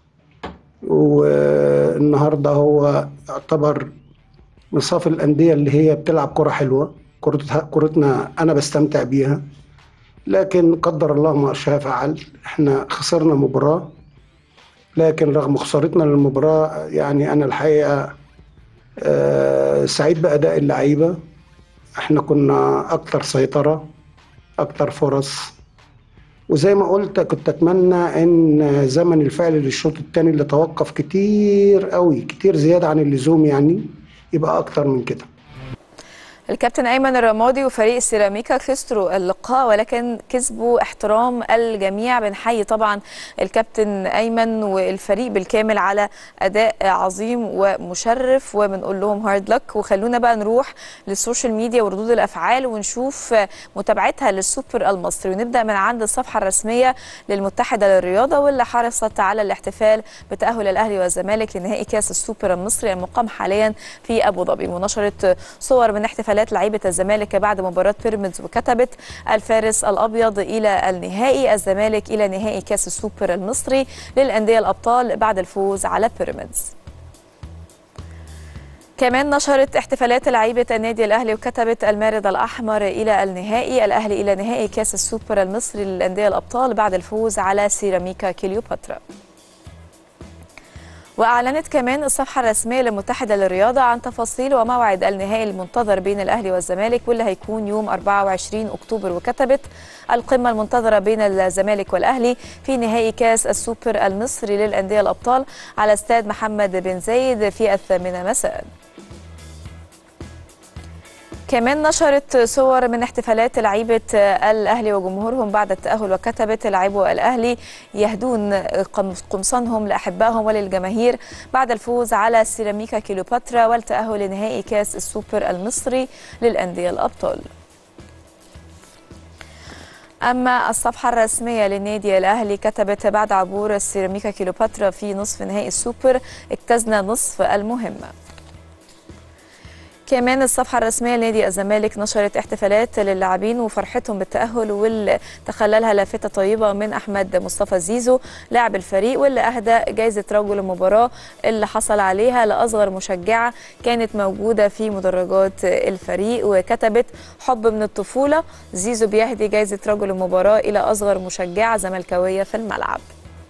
والنهاردة هو يعتبر من صف الأندية اللي هي بتلعب كرة حلوة كرتها- كرتنا أنا بستمتع بيها لكن قدر الله ما شاء فعل احنا خسرنا مباراة لكن رغم خسارتنا للمباراة يعني أنا الحقيقة آه، سعيد بأداء اللعيبة احنا كنا أكتر سيطرة أكتر فرص وزي ما قلت كنت أتمنى إن زمن الفعل للشوط الثاني اللي توقف كتير قوي كتير زيادة عن اللزوم يعني يبقى أكتر من كده الكابتن ايمن الرمادي وفريق السيراميكا خسروا اللقاء ولكن كسبوا احترام الجميع بنحيي طبعا الكابتن ايمن والفريق بالكامل على اداء عظيم ومشرف وبنقول لهم هارد لك وخلونا بقى نروح للسوشيال ميديا وردود الافعال ونشوف متابعتها للسوبر المصري ونبدا من عند الصفحه الرسميه للمتحده للرياضه واللي حرصت على الاحتفال بتاهل الاهلي والزمالك لنهائي كاس السوبر المصري المقام حاليا في ابو ظبي ونشرت صور من احتفالات لعيبه الزمالك بعد مباراه بيراميدز وكتبت الفارس الابيض الى النهائي الزمالك الى نهائي كاس السوبر المصري للانديه الابطال بعد الفوز على بيراميدز كمان نشرت احتفالات لعيبة النادي الأهلي وكتبت المارد الأحمر إلى النهائي الأهلي إلى نهائي كأس السوبر المصري للأندية الأبطال بعد الفوز على سيراميكا كليوباترا وأعلنت كمان الصفحة الرسمية للمتحدة للرياضة عن تفاصيل وموعد النهائي المنتظر بين الأهلي والزمالك واللي هيكون يوم 24 أكتوبر وكتبت القمة المنتظرة بين الزمالك والأهلي في نهائي كاس السوبر المصري للأندية الأبطال على استاد محمد بن زايد في الثامنة مساءً كمان نشرت صور من احتفالات لعيبة الأهلي وجمهورهم بعد التأهل وكتبت لاعبو الأهلي يهدون قمصانهم لأحبائهم وللجماهير بعد الفوز على سيراميكا كيلوباترا والتأهل لنهائي كاس السوبر المصري للأندية الأبطال أما الصفحة الرسمية للنادي الأهلي كتبت بعد عبور السيراميكا كيلوباترا في نصف نهائي السوبر اجتزنا نصف المهمة كمان الصفحة الرسمية لنادي الزمالك نشرت احتفالات للاعبين وفرحتهم بالتأهل واللي تخللها لافتة طيبة من أحمد مصطفى زيزو لاعب الفريق واللي أهدى جائزة رجل المباراة اللي حصل عليها لأصغر مشجعة كانت موجودة في مدرجات الفريق وكتبت حب من الطفولة زيزو بيهدي جائزة رجل المباراة إلى أصغر مشجعة زملكاوية في الملعب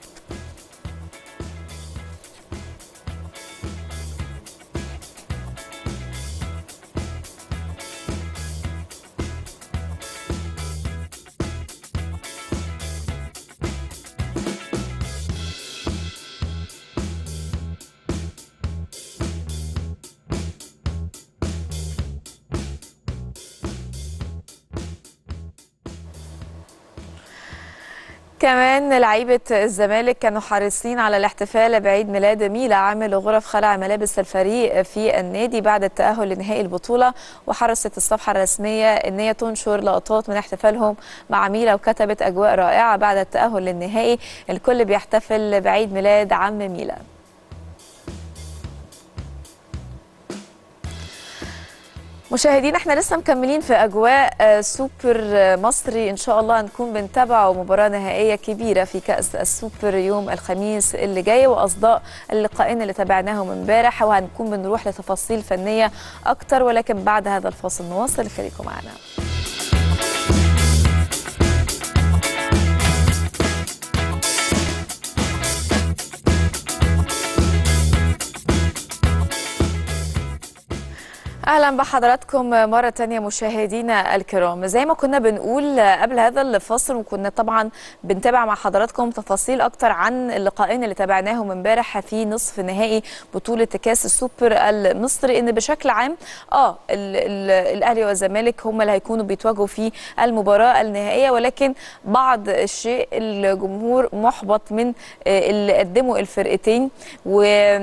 كمان لعيبة الزمالك كانوا حريصين على الاحتفال بعيد ميلاد ميلا عامل غرف خلع ملابس الفريق في النادي بعد التأهل لنهائي البطولة وحرصت الصفحة الرسمية ان هي تنشر لقطات من احتفالهم مع ميلا وكتبت أجواء رائعة بعد التأهل للنهائي الكل بيحتفل بعيد ميلاد عم ميلا مشاهدين احنا لسه مكملين في اجواء سوبر مصري ان شاء الله هنكون بنتابع مباراه نهائيه كبيره في كاس السوبر يوم الخميس اللي جاي واصداء اللقاءين اللي تابعناهم امبارح وهنكون بنروح لتفاصيل فنيه اكتر ولكن بعد هذا الفاصل نواصل خليكم معنا اهلا بحضراتكم مره تانية مشاهدينا الكرام زي ما كنا بنقول قبل هذا الفصل وكنا طبعا بنتابع مع حضراتكم تفاصيل اكتر عن اللقاءين اللي تابعناهم امبارح في نصف نهائي بطوله كاس السوبر المصري ان بشكل عام اه ال ال الاهلي والزمالك هم اللي هيكونوا بيتواجهوا في المباراه النهائيه ولكن بعض الشيء الجمهور محبط من آه، اللي قدموا الفرقتين و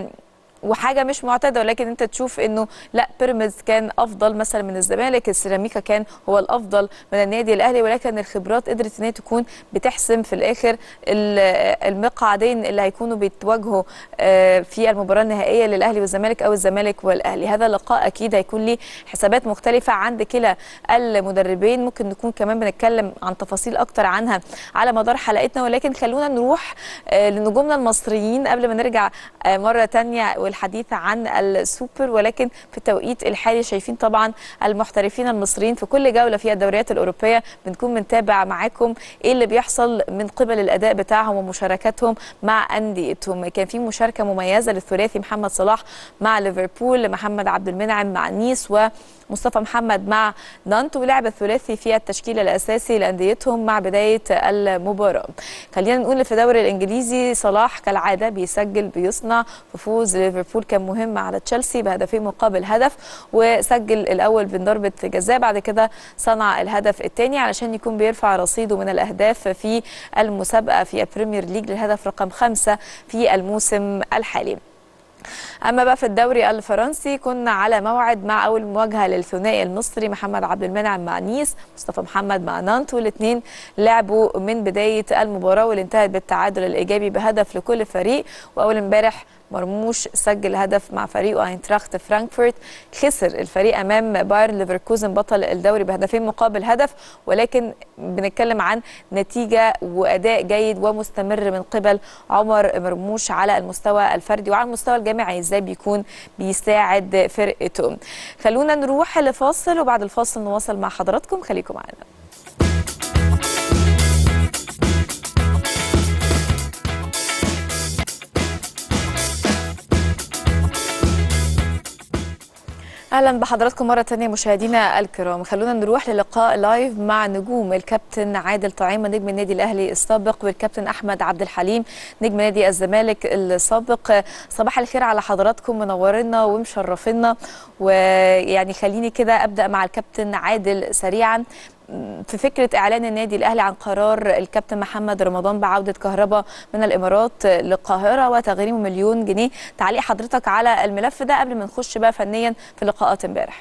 وحاجه مش معتاده ولكن انت تشوف انه لا بيراميدز كان افضل مثلا من الزمالك السيراميكا كان هو الافضل من النادي الاهلي ولكن الخبرات قدرت ان هي تكون بتحسم في الاخر ال- المقعدين اللي هيكونوا بيتواجهوا آه، في المباراه النهائيه للاهلي والزمالك او الزمالك والاهلي هذا اللقاء اكيد هيكون ليه حسابات مختلفه عند كلا المدربين ممكن نكون كمان بنتكلم عن تفاصيل اكتر عنها على مدار حلقتنا ولكن خلونا نروح آه، لنجومنا المصريين قبل ما نرجع آه، مره تانية والحديث عن السوبر ولكن في التوقيت الحالي شايفين طبعا المحترفين المصريين في كل جوله في الدوريات الاوروبيه بنكون بنتابع معاكم ايه اللي بيحصل من قبل الاداء بتاعهم ومشاركاتهم مع انديتهم كان في مشاركه مميزه للثلاثي محمد صلاح مع ليفربول محمد عبد المنعم مع نيس و مصطفى محمد مع نانت ولعب الثلاثي في التشكيل الاساسي لانديتهم مع بدايه المباراه. خلينا نقول في الدوري الانجليزي صلاح كالعاده بيسجل بيصنع في فوز ليفربول كان مهم على تشيلسي بهدفين مقابل هدف وسجل الاول من ضربه جزاء بعد كده صنع الهدف الثاني علشان يكون بيرفع رصيده من الاهداف في المسابقه في البريمير ليج للهدف رقم خمسه في الموسم الحالي. اما بقى في الدوري الفرنسي كنا على موعد مع اول مواجهه للثنائي المصري محمد عبد المنعم مع نيس مصطفى محمد مع نانت والاثنين لعبوا من بدايه المباراه واللي انتهت بالتعادل الايجابي بهدف لكل فريق واول امبارح مرموش سجل هدف مع فريقه اينتراخت فرانكفورت خسر الفريق امام بايرن ليفركوزن بطل الدوري بهدفين مقابل هدف ولكن بنتكلم عن نتيجه واداء جيد ومستمر من قبل عمر مرموش على المستوى الفردي وعلى المستوى الجماعي ازاي بيكون بيساعد فرقته خلونا نروح لفاصل وبعد الفاصل نواصل مع حضراتكم خليكم معنا اهلا بحضراتكم مره تانية مشاهدينا الكرام خلونا نروح للقاء لايف مع نجوم الكابتن عادل طعيمه نجم النادي الاهلي السابق والكابتن احمد عبد الحليم نجم نادي الزمالك السابق صباح الخير على حضراتكم منورنا ومشرفينا ويعني خليني كده ابدا مع الكابتن عادل سريعا في فكره اعلان النادي الاهلي عن قرار الكابتن محمد رمضان بعوده كهربا من الامارات للقاهره وتغريمه مليون جنيه تعليق حضرتك على الملف ده قبل ما نخش بقى فنيا في لقاءات امبارح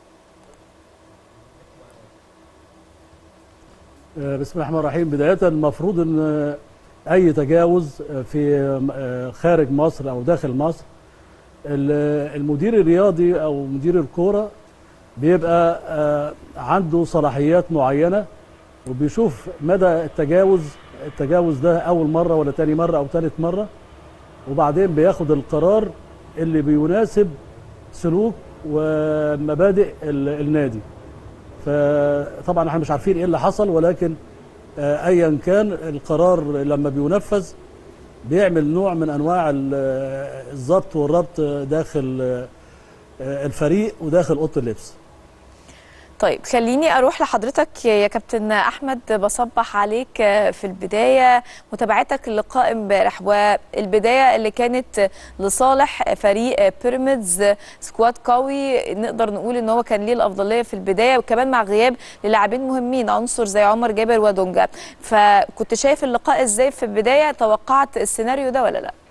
آه، بسم الله الرحمن الرحيم بداية المفروض ان اي تجاوز في آه، خارج مصر او داخل مصر ال- المدير الرياضي او مدير الكوره بيبقى آه، عنده صلاحيات معينه وبيشوف مدى التجاوز التجاوز ده اول مره ولا تاني مره او تالت مره وبعدين بياخد القرار اللي بيناسب سلوك ومبادئ ال- النادي فطبعا احنا مش عارفين ايه اللي حصل ولكن آه، ايا كان القرار لما بينفذ بيعمل نوع من انواع ال- آه، الضبط والربط داخل آه، آه، الفريق وداخل اوضه اللبس طيب خليني اروح لحضرتك يا كابتن احمد بصبح عليك في البدايه متابعتك اللقاء امبارح والبدايه اللي كانت لصالح فريق بيراميدز سكواد قوي نقدر نقول ان هو كان ليه الافضليه في البدايه وكمان مع غياب للاعبين مهمين عنصر زي عمر جابر ودونجا فكنت شايف اللقاء ازاي في البدايه توقعت السيناريو ده ولا لا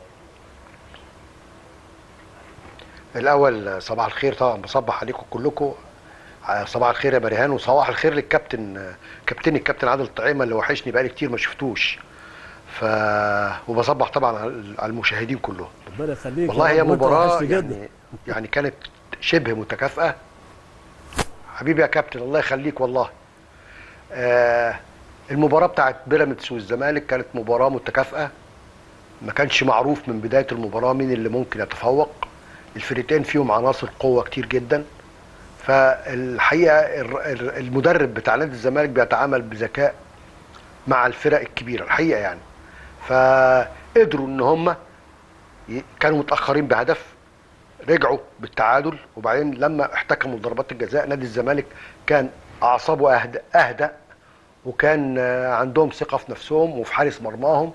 الاول صباح الخير طبعا بصبح عليكم كلكم صباح الخير يا مريهان وصباح الخير للكابتن كابتني الكابتن عادل طعيمه اللي وحشني بقالي كتير ما شفتوش ف وبصبح طبعا على المشاهدين كلهم ربنا يخليك والله يا هي رب، وأنت مباراه وحشني جدا. يعني يعني كانت شبه متكافئه حبيبي يا كابتن الله يخليك والله آه المباراه بتاعت بيراميدز والزمالك كانت مباراه متكافئه ما كانش معروف من بدايه المباراه مين اللي ممكن يتفوق الفريقين فيهم عناصر قوه كتير جدا فالحقيقه الر- الر- المدرب بتاع نادي الزمالك بيتعامل بذكاء مع الفرق الكبيره الحقيقه يعني فقدروا ان هم ي- كانوا متاخرين بهدف رجعوا بالتعادل وبعدين لما احتكموا ضربات الجزاء نادي الزمالك كان اعصابه اهدى اهدى وكان آه، عندهم ثقه في نفسهم وفي حارس مرماهم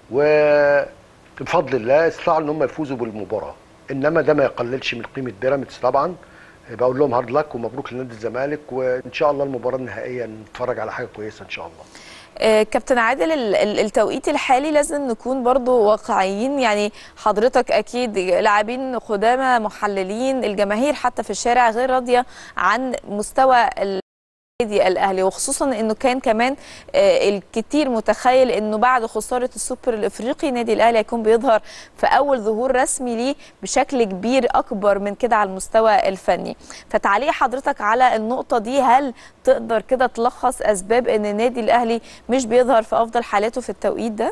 وبفضل الله استطاعوا ان هم يفوزوا بالمباراه انما ده ما يقللش من قيمه بيراميدز طبعا بقول لهم هارد لك ومبروك لنادي الزمالك وان شاء الله المباراه النهائيه نتفرج على حاجه كويسه ان شاء الله آه، كابتن عادل ال- ال- التوقيت الحالي لازم نكون برضو واقعيين يعني حضرتك اكيد لاعبين قدامى محللين الجماهير حتى في الشارع غير راضيه عن مستوى النادي الاهلي وخصوصا انه كان كمان آه، الكثير متخيل انه بعد خساره السوبر الافريقي النادي الاهلي هيكون بيظهر في اول ظهور رسمي ليه بشكل كبير اكبر من كده على المستوى الفني فتعليق حضرتك على النقطه دي هل تقدر كده تلخص اسباب ان النادي الاهلي مش بيظهر في افضل حالاته في التوقيت ده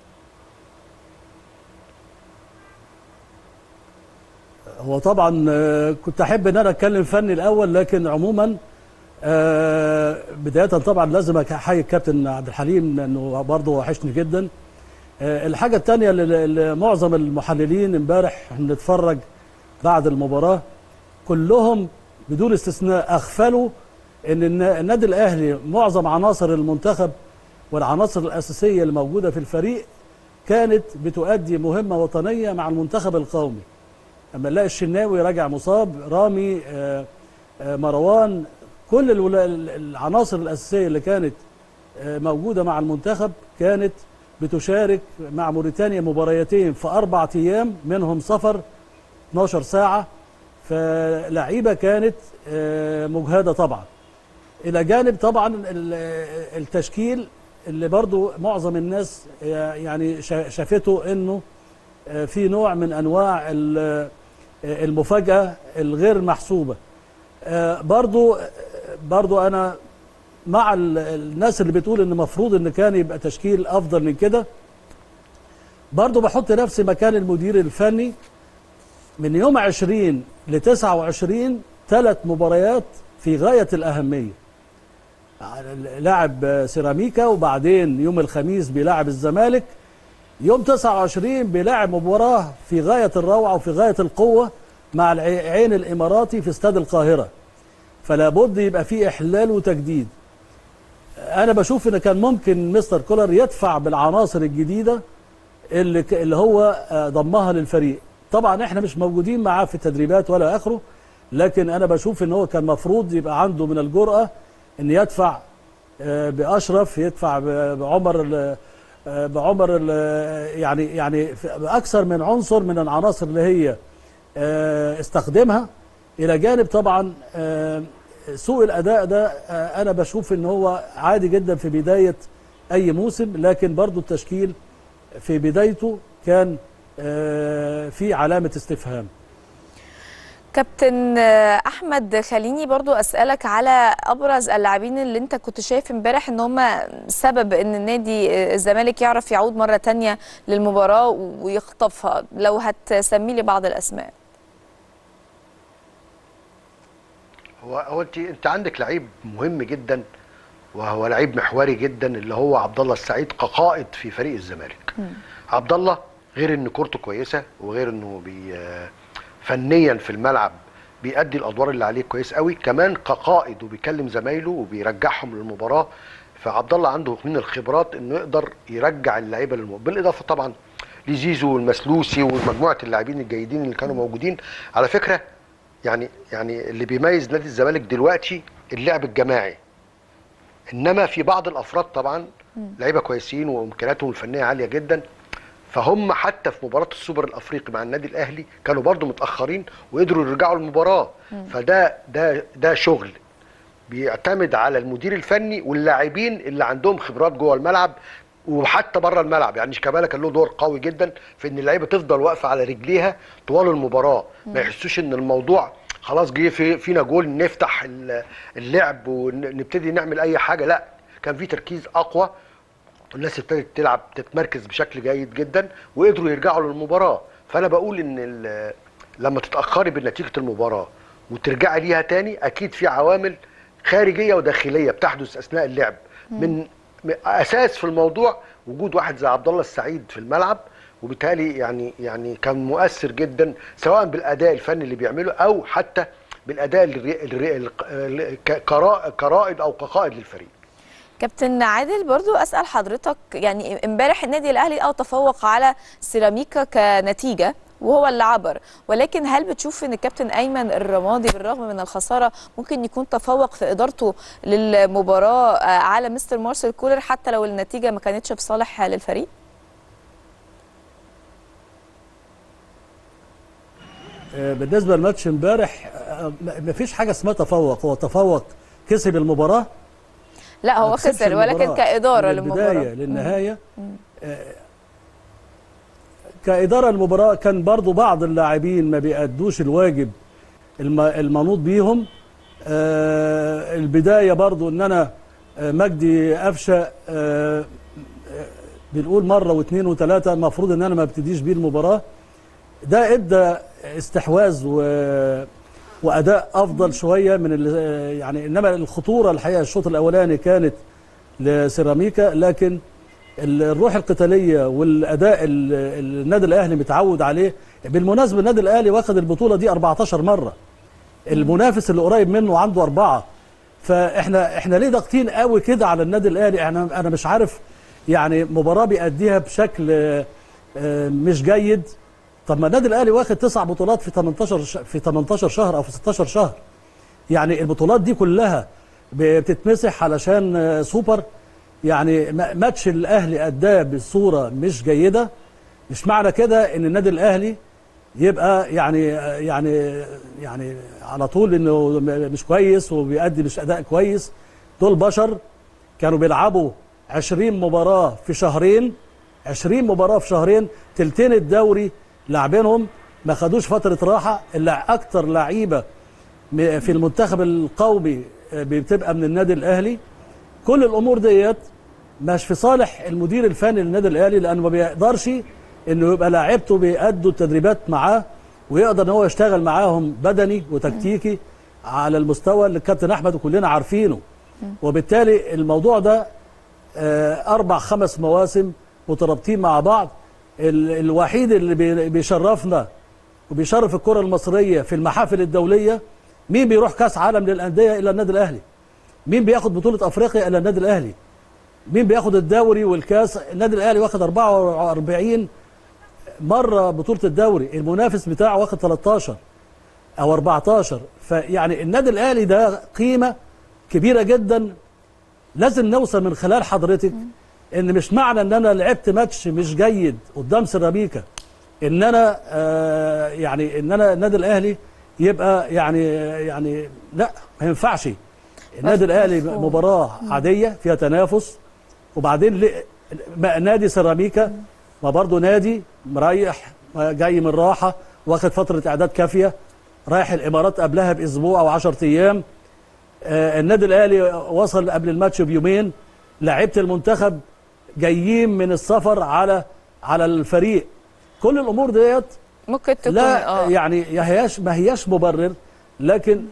هو طبعا آه، كنت احب ان انا اتكلم فني الاول لكن عموما آه، بدايه طبعا لازم احيي الكابتن عبد الحليم لانه برضه وحشني جدا آه، الحاجه الثانيه اللي معظم المحللين امبارح بنتفرج بعد المباراه كلهم بدون استثناء اغفلوا ان النا- النادي الاهلي معظم عناصر المنتخب والعناصر الاساسيه اللي موجوده في الفريق كانت بتؤدي مهمه وطنيه مع المنتخب القومي اما نلاقي الشناوي راجع مصاب رامي آه، آه، مروان كل الولا- العناصر الاساسيه اللي كانت آه، موجوده مع المنتخب كانت بتشارك مع موريتانيا مباريتين في اربع ايام منهم سفر 12 ساعه فلعيبه كانت آه، مجهده طبعا الى جانب طبعا ال- التشكيل اللي برضو معظم الناس يعني شا- شافته انه آه، في نوع من انواع ال- آه، المفاجاه الغير محسوبه آه، برضو برضو انا مع ال- الناس اللي بتقول ان المفروض ان كان يبقى تشكيل افضل من كده برضو بحط نفسي مكان المدير الفني من يوم 20 ل 29 ثلاث مباريات في غايه الاهميه لاعب سيراميكا وبعدين يوم الخميس بيلاعب الزمالك يوم 29 بيلاعب مباراه في غايه الروعه وفي غايه القوه مع العين الاماراتي في استاد القاهره فلا بد يبقى في احلال وتجديد انا بشوف ان كان ممكن مستر كولر يدفع بالعناصر الجديده اللي ك- اللي هو آه، ضمها للفريق طبعا احنا مش موجودين معاه في التدريبات ولا اخره لكن انا بشوف ان هو كان مفروض يبقى عنده من الجرأة ان يدفع آه، باشرف يدفع ب- بعمر ال- آه، بعمر ال- يعني يعني في- باكثر من عنصر من العناصر اللي هي آه، استخدمها الى جانب طبعا آه، سوء الاداء ده آه، انا بشوف ان هو عادي جدا في بدايه اي موسم لكن برضو التشكيل في بدايته كان آه، في علامه استفهام كابتن آه، احمد خليني برضو اسالك على ابرز اللاعبين اللي انت كنت شايف امبارح ان هم سبب ان النادي آه، الزمالك يعرف يعود مره تانية للمباراه ويخطفها لو هتسمي لي بعض الاسماء هو هو انت انت عندك لعيب مهم جدا وهو لعيب محوري جدا اللي هو عبد الله السعيد كقائد في فريق الزمالك عبد الله غير ان كورته كويسه وغير انه بي فنيا في الملعب بيأدي الادوار اللي عليه كويس قوي كمان كقائد وبيكلم زمايله وبيرجعهم للمباراه فعبد الله عنده من الخبرات انه يقدر يرجع اللعيبه للمباراه بالاضافه طبعا لزيزو والمسلوسي ومجموعه اللاعبين الجيدين اللي كانوا موجودين على فكره يعني يعني اللي بيميز نادي الزمالك دلوقتي اللعب الجماعي انما في بعض الافراد طبعا لعيبه كويسين وامكانياتهم الفنيه عاليه جدا فهم حتى في مباراه السوبر الافريقي مع النادي الاهلي كانوا برضو متاخرين وقدروا يرجعوا المباراه مم. فده ده ده شغل بيعتمد على المدير الفني واللاعبين اللي عندهم خبرات جوه الملعب وحتى بره الملعب يعني شيكابالا كان له دور قوي جدا في ان اللعيبه تفضل واقفه على رجليها طوال المباراه مم. ما يحسوش ان الموضوع خلاص جه في فينا جول نفتح ال- اللعب ونبتدي نعمل اي حاجه لا كان في تركيز اقوى الناس ابتدت تلعب تتمركز بشكل جيد جدا وقدروا يرجعوا للمباراه فانا بقول ان ال- لما تتاخري بنتيجه المباراه وترجعي ليها تاني اكيد في عوامل خارجيه وداخليه بتحدث اثناء اللعب من من اساس في الموضوع وجود واحد زي عبد الله السعيد في الملعب وبالتالي يعني يعني كان مؤثر جدا سواء بالاداء الفني اللي بيعمله او حتى بالاداء الري- الري- الق- ك- كرا- كرائد او كقائد للفريق كابتن عادل برضو اسال حضرتك يعني امبارح النادي الاهلي اه تفوق على سيراميكا كنتيجه وهو اللي عبر ولكن هل بتشوف ان الكابتن ايمن الرمادي بالرغم من الخساره ممكن يكون تفوق في ادارته للمباراه آه، على مستر مارسيل كولر حتى لو النتيجه ما كانتش في صالح للفريق آه، بالنسبه لماتش امبارح آه، ما فيش حاجه اسمها تفوق هو تفوق كسب المباراه لا ما هو كسبش خسر ولكن المباراة. كاداره من للمباراه البدايه للنهايه مم. كإدارة المباراة كان برضو بعض اللاعبين ما بيأدوش الواجب الم- المنوط بيهم آه البداية برضو ان انا آه مجدي قفشة آه آه، بنقول مرة واثنين وثلاثة المفروض ان انا ما ابتديش بيه المباراة ده ادى استحواذ و واداء افضل شويه من ال- يعني انما الخطوره الحقيقه الشوط الاولاني كانت لسيراميكا لكن الروح القتاليه والاداء ال- ال- النادي الاهلي متعود عليه بالمناسبه النادي الاهلي واخد البطوله دي 14 مره المنافس اللي قريب منه عنده اربعه فاحنا احنا ليه ضاغطين قوي كده على النادي الاهلي احنا انا مش عارف يعني مباراه بيأديها بشكل آه، آه، مش جيد طب ما النادي الاهلي واخد تسع بطولات في 18 ش- في 18 شهر او في 16 شهر يعني البطولات دي كلها بتتمسح علشان آه، سوبر يعني ما- ماتش الاهلي اداه بصوره مش جيده مش معنى كده ان النادي الاهلي يبقى يعني يعني يعني على طول انه م- مش كويس وبيأدي مش اداء كويس دول بشر كانوا بيلعبوا 20 مباراه في شهرين 20 مباراه في شهرين تلتين الدوري لاعبينهم ما خدوش فتره راحه الا اكتر لعيبه م- في المنتخب القومي آه، بتبقى من النادي الاهلي كل الامور ديت مش في صالح المدير الفني للنادي الاهلي لانه ما بيقدرش انه يبقى لاعيبته بيأدوا التدريبات معاه ويقدر ان هو يشتغل معاهم بدني وتكتيكي على المستوى اللي الكابتن احمد وكلنا عارفينه وبالتالي الموضوع ده آه، اربع خمس مواسم مترابطين مع بعض ال- الوحيد اللي بي- بيشرفنا وبيشرف الكره المصريه في المحافل الدوليه مين بيروح كاس عالم للانديه الا النادي الاهلي مين بياخد بطوله افريقيا الا النادي الاهلي مين بياخد الدوري والكاس النادي الاهلي واخد 44 مره بطوله الدوري المنافس بتاعه واخد 13 او 14 فيعني النادي الاهلي ده قيمه كبيره جدا لازم نوصل من خلال حضرتك ان مش معنى ان انا لعبت ماتش مش جيد قدام سيراميكا ان انا آه يعني ان انا النادي الاهلي يبقى يعني يعني لا ما ينفعش النادي الاهلي مفهوم. مباراه عاديه فيها تنافس وبعدين ل- ما- نادي سيراميكا ما برضه نادي مريح ما جاي من راحه واخد فتره اعداد كافيه رايح الامارات قبلها باسبوع او 10 ايام آه، النادي الاهلي وصل قبل الماتش بيومين لعيبه المنتخب جايين من السفر على على الفريق كل الامور ديت ممكن تكون لا اه يعني يا هياش ما هياش مبرر لكن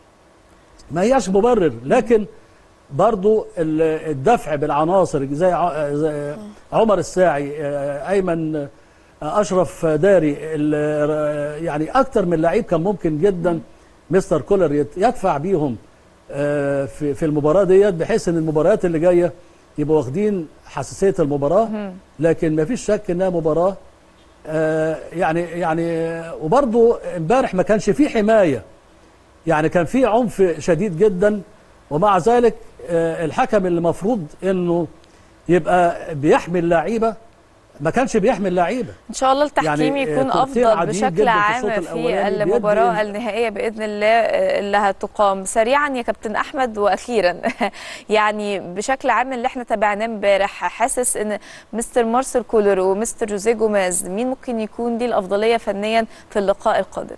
ما هياش مبرر لكن برضو ال- الدفع بالعناصر زي ع- زي عمر الساعي آه، ايمن آه، اشرف داري ال- يعني اكتر من لعيب كان ممكن جدا مستر كولر يت- يدفع بيهم آه، في في المباراه ديت بحيث ان المباريات اللي جايه يبقوا واخدين حساسيه المباراه لكن ما فيش شك انها مباراه آه، يعني يعني آه، وبرضه امبارح ما كانش فيه حمايه يعني كان فيه عنف شديد جدا ومع ذلك آه، الحكم اللي المفروض انه يبقى بيحمي اللعيبه ما كانش بيحمي اللعيبه ان شاء الله التحكيم يعني، آه، يكون كورتين افضل عاديين بشكل جداً في عام الشوط في الأولاني المباراه بيدي- النهائيه باذن الله آه، اللي هتقام سريعا يا كابتن احمد واخيرا يعني بشكل عام اللي احنا تابعناه امبارح حاسس ان مستر مارسيل كولر ومستر جوزيه جوميز مين ممكن يكون ليه الافضليه فنيا في اللقاء القادم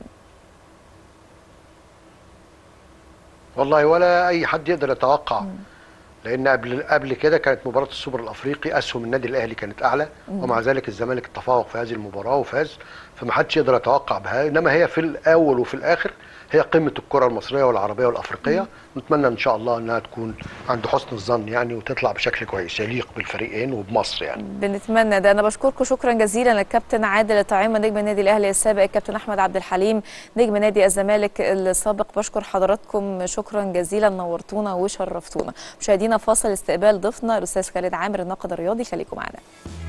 والله ولا اي حد يقدر يتوقع لان قبل قبل كده كانت مباراه السوبر الافريقي اسهم النادي الاهلي كانت اعلى مم. ومع ذلك الزمالك تفوق في هذه المباراه وفاز فمحدش يقدر يتوقع بها انما هي في الاول وفي الاخر هي قمه الكره المصريه والعربيه والافريقيه نتمنى ان شاء الله انها تكون عند حسن الظن يعني وتطلع بشكل كويس يليق بالفريقين وبمصر يعني بنتمنى ده انا بشكركم شكرا جزيلا الكابتن عادل طعيمه نجم النادي الاهلي السابق الكابتن احمد عبد الحليم نجم نادي الزمالك السابق بشكر حضراتكم شكرا جزيلا نورتونا وشرفتونا مشاهدينا فاصل استقبال ضيفنا الاستاذ خالد عامر الناقد الرياضي خليكم معنا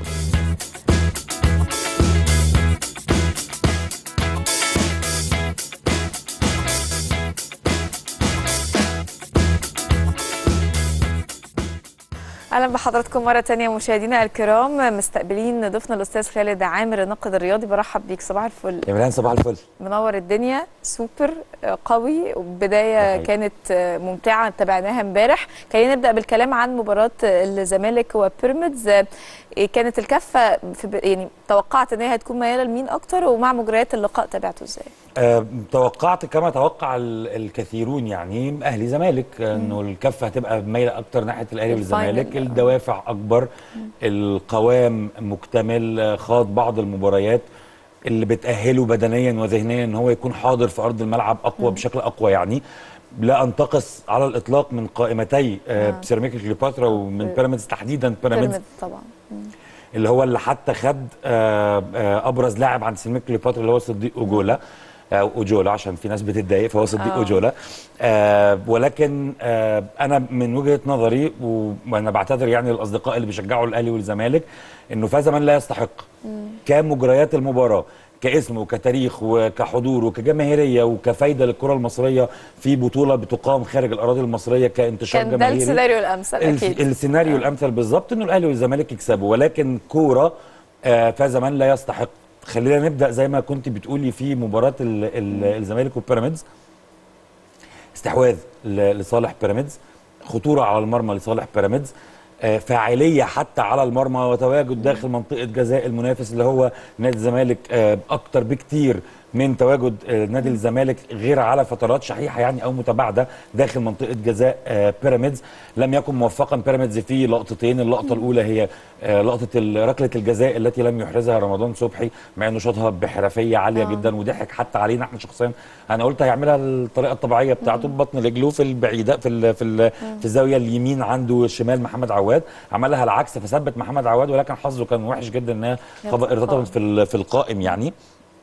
اهلا بحضراتكم مره تانية مشاهدينا الكرام مستقبلين ضيفنا الاستاذ خالد عامر الناقد الرياضي برحب بيك صباح الفل يا ميلان صباح الفل منور الدنيا سوبر قوي وبدايه كانت ممتعه تابعناها امبارح خلينا نبدا بالكلام عن مباراه الزمالك وبيراميدز كانت الكفه في يعني توقعت ان هي هتكون مياله لمين اكتر ومع مجريات اللقاء تابعته ازاي؟ أه توقعت كما توقع الكثيرون يعني اهلي زمالك انه الكفه هتبقى مايله اكتر ناحيه الاهلي والزمالك الدوافع اكبر القوام مكتمل خاض بعض المباريات اللي بتاهله بدنيا وذهنيا ان هو يكون حاضر في ارض الملعب اقوى مم. بشكل اقوى يعني لا انتقص على الاطلاق من قائمتي آه. سيراميكا كليوباترا ومن بيراميدز تحديدا بيراميدز طبعا مم. اللي هو اللي حتى خد آه آه ابرز لاعب عند سيراميكا كليوباترا اللي هو صديق اوجولا او اوجولا عشان في ناس بتتضايق فهو صديق اوجولا آه ولكن آه انا من وجهه نظري وانا بعتذر يعني للاصدقاء اللي بيشجعوا الاهلي والزمالك انه فاز من لا يستحق كمجريات المباراه كاسم وكتاريخ وكحضور وكجماهيريه وكفايده للكره المصريه في بطوله بتقام خارج الاراضي المصريه كانتشار كان جماهيري ده السيناريو الامثل اكيد السيناريو آه. الامثل بالظبط انه الاهلي والزمالك يكسبوا ولكن كوره آه فاز من لا يستحق خلينا نبدا زي ما كنت بتقولي في مباراه ال ال الزمالك وبيراميدز استحواذ لصالح بيراميدز خطوره على المرمى لصالح بيراميدز فاعليه حتى على المرمى وتواجد داخل منطقه جزاء المنافس اللي هو نادي الزمالك اكتر بكتير من تواجد نادي الزمالك غير على فترات شحيحه يعني او متباعده داخل منطقه جزاء بيراميدز لم يكن موفقا بيراميدز في لقطتين اللقطه الاولى هي لقطه ركله الجزاء التي لم يحرزها رمضان صبحي مع انه شاطها بحرفيه عاليه آه. جدا وضحك حتى علينا احنا شخصيا انا قلت هيعملها الطريقه الطبيعيه بتاعته ببطن رجله في البعيده في ال في ال في الزاويه اليمين عنده شمال محمد عواد عملها العكس فثبت محمد عواد ولكن حظه كان وحش جدا انها ارتطمت في في القائم يعني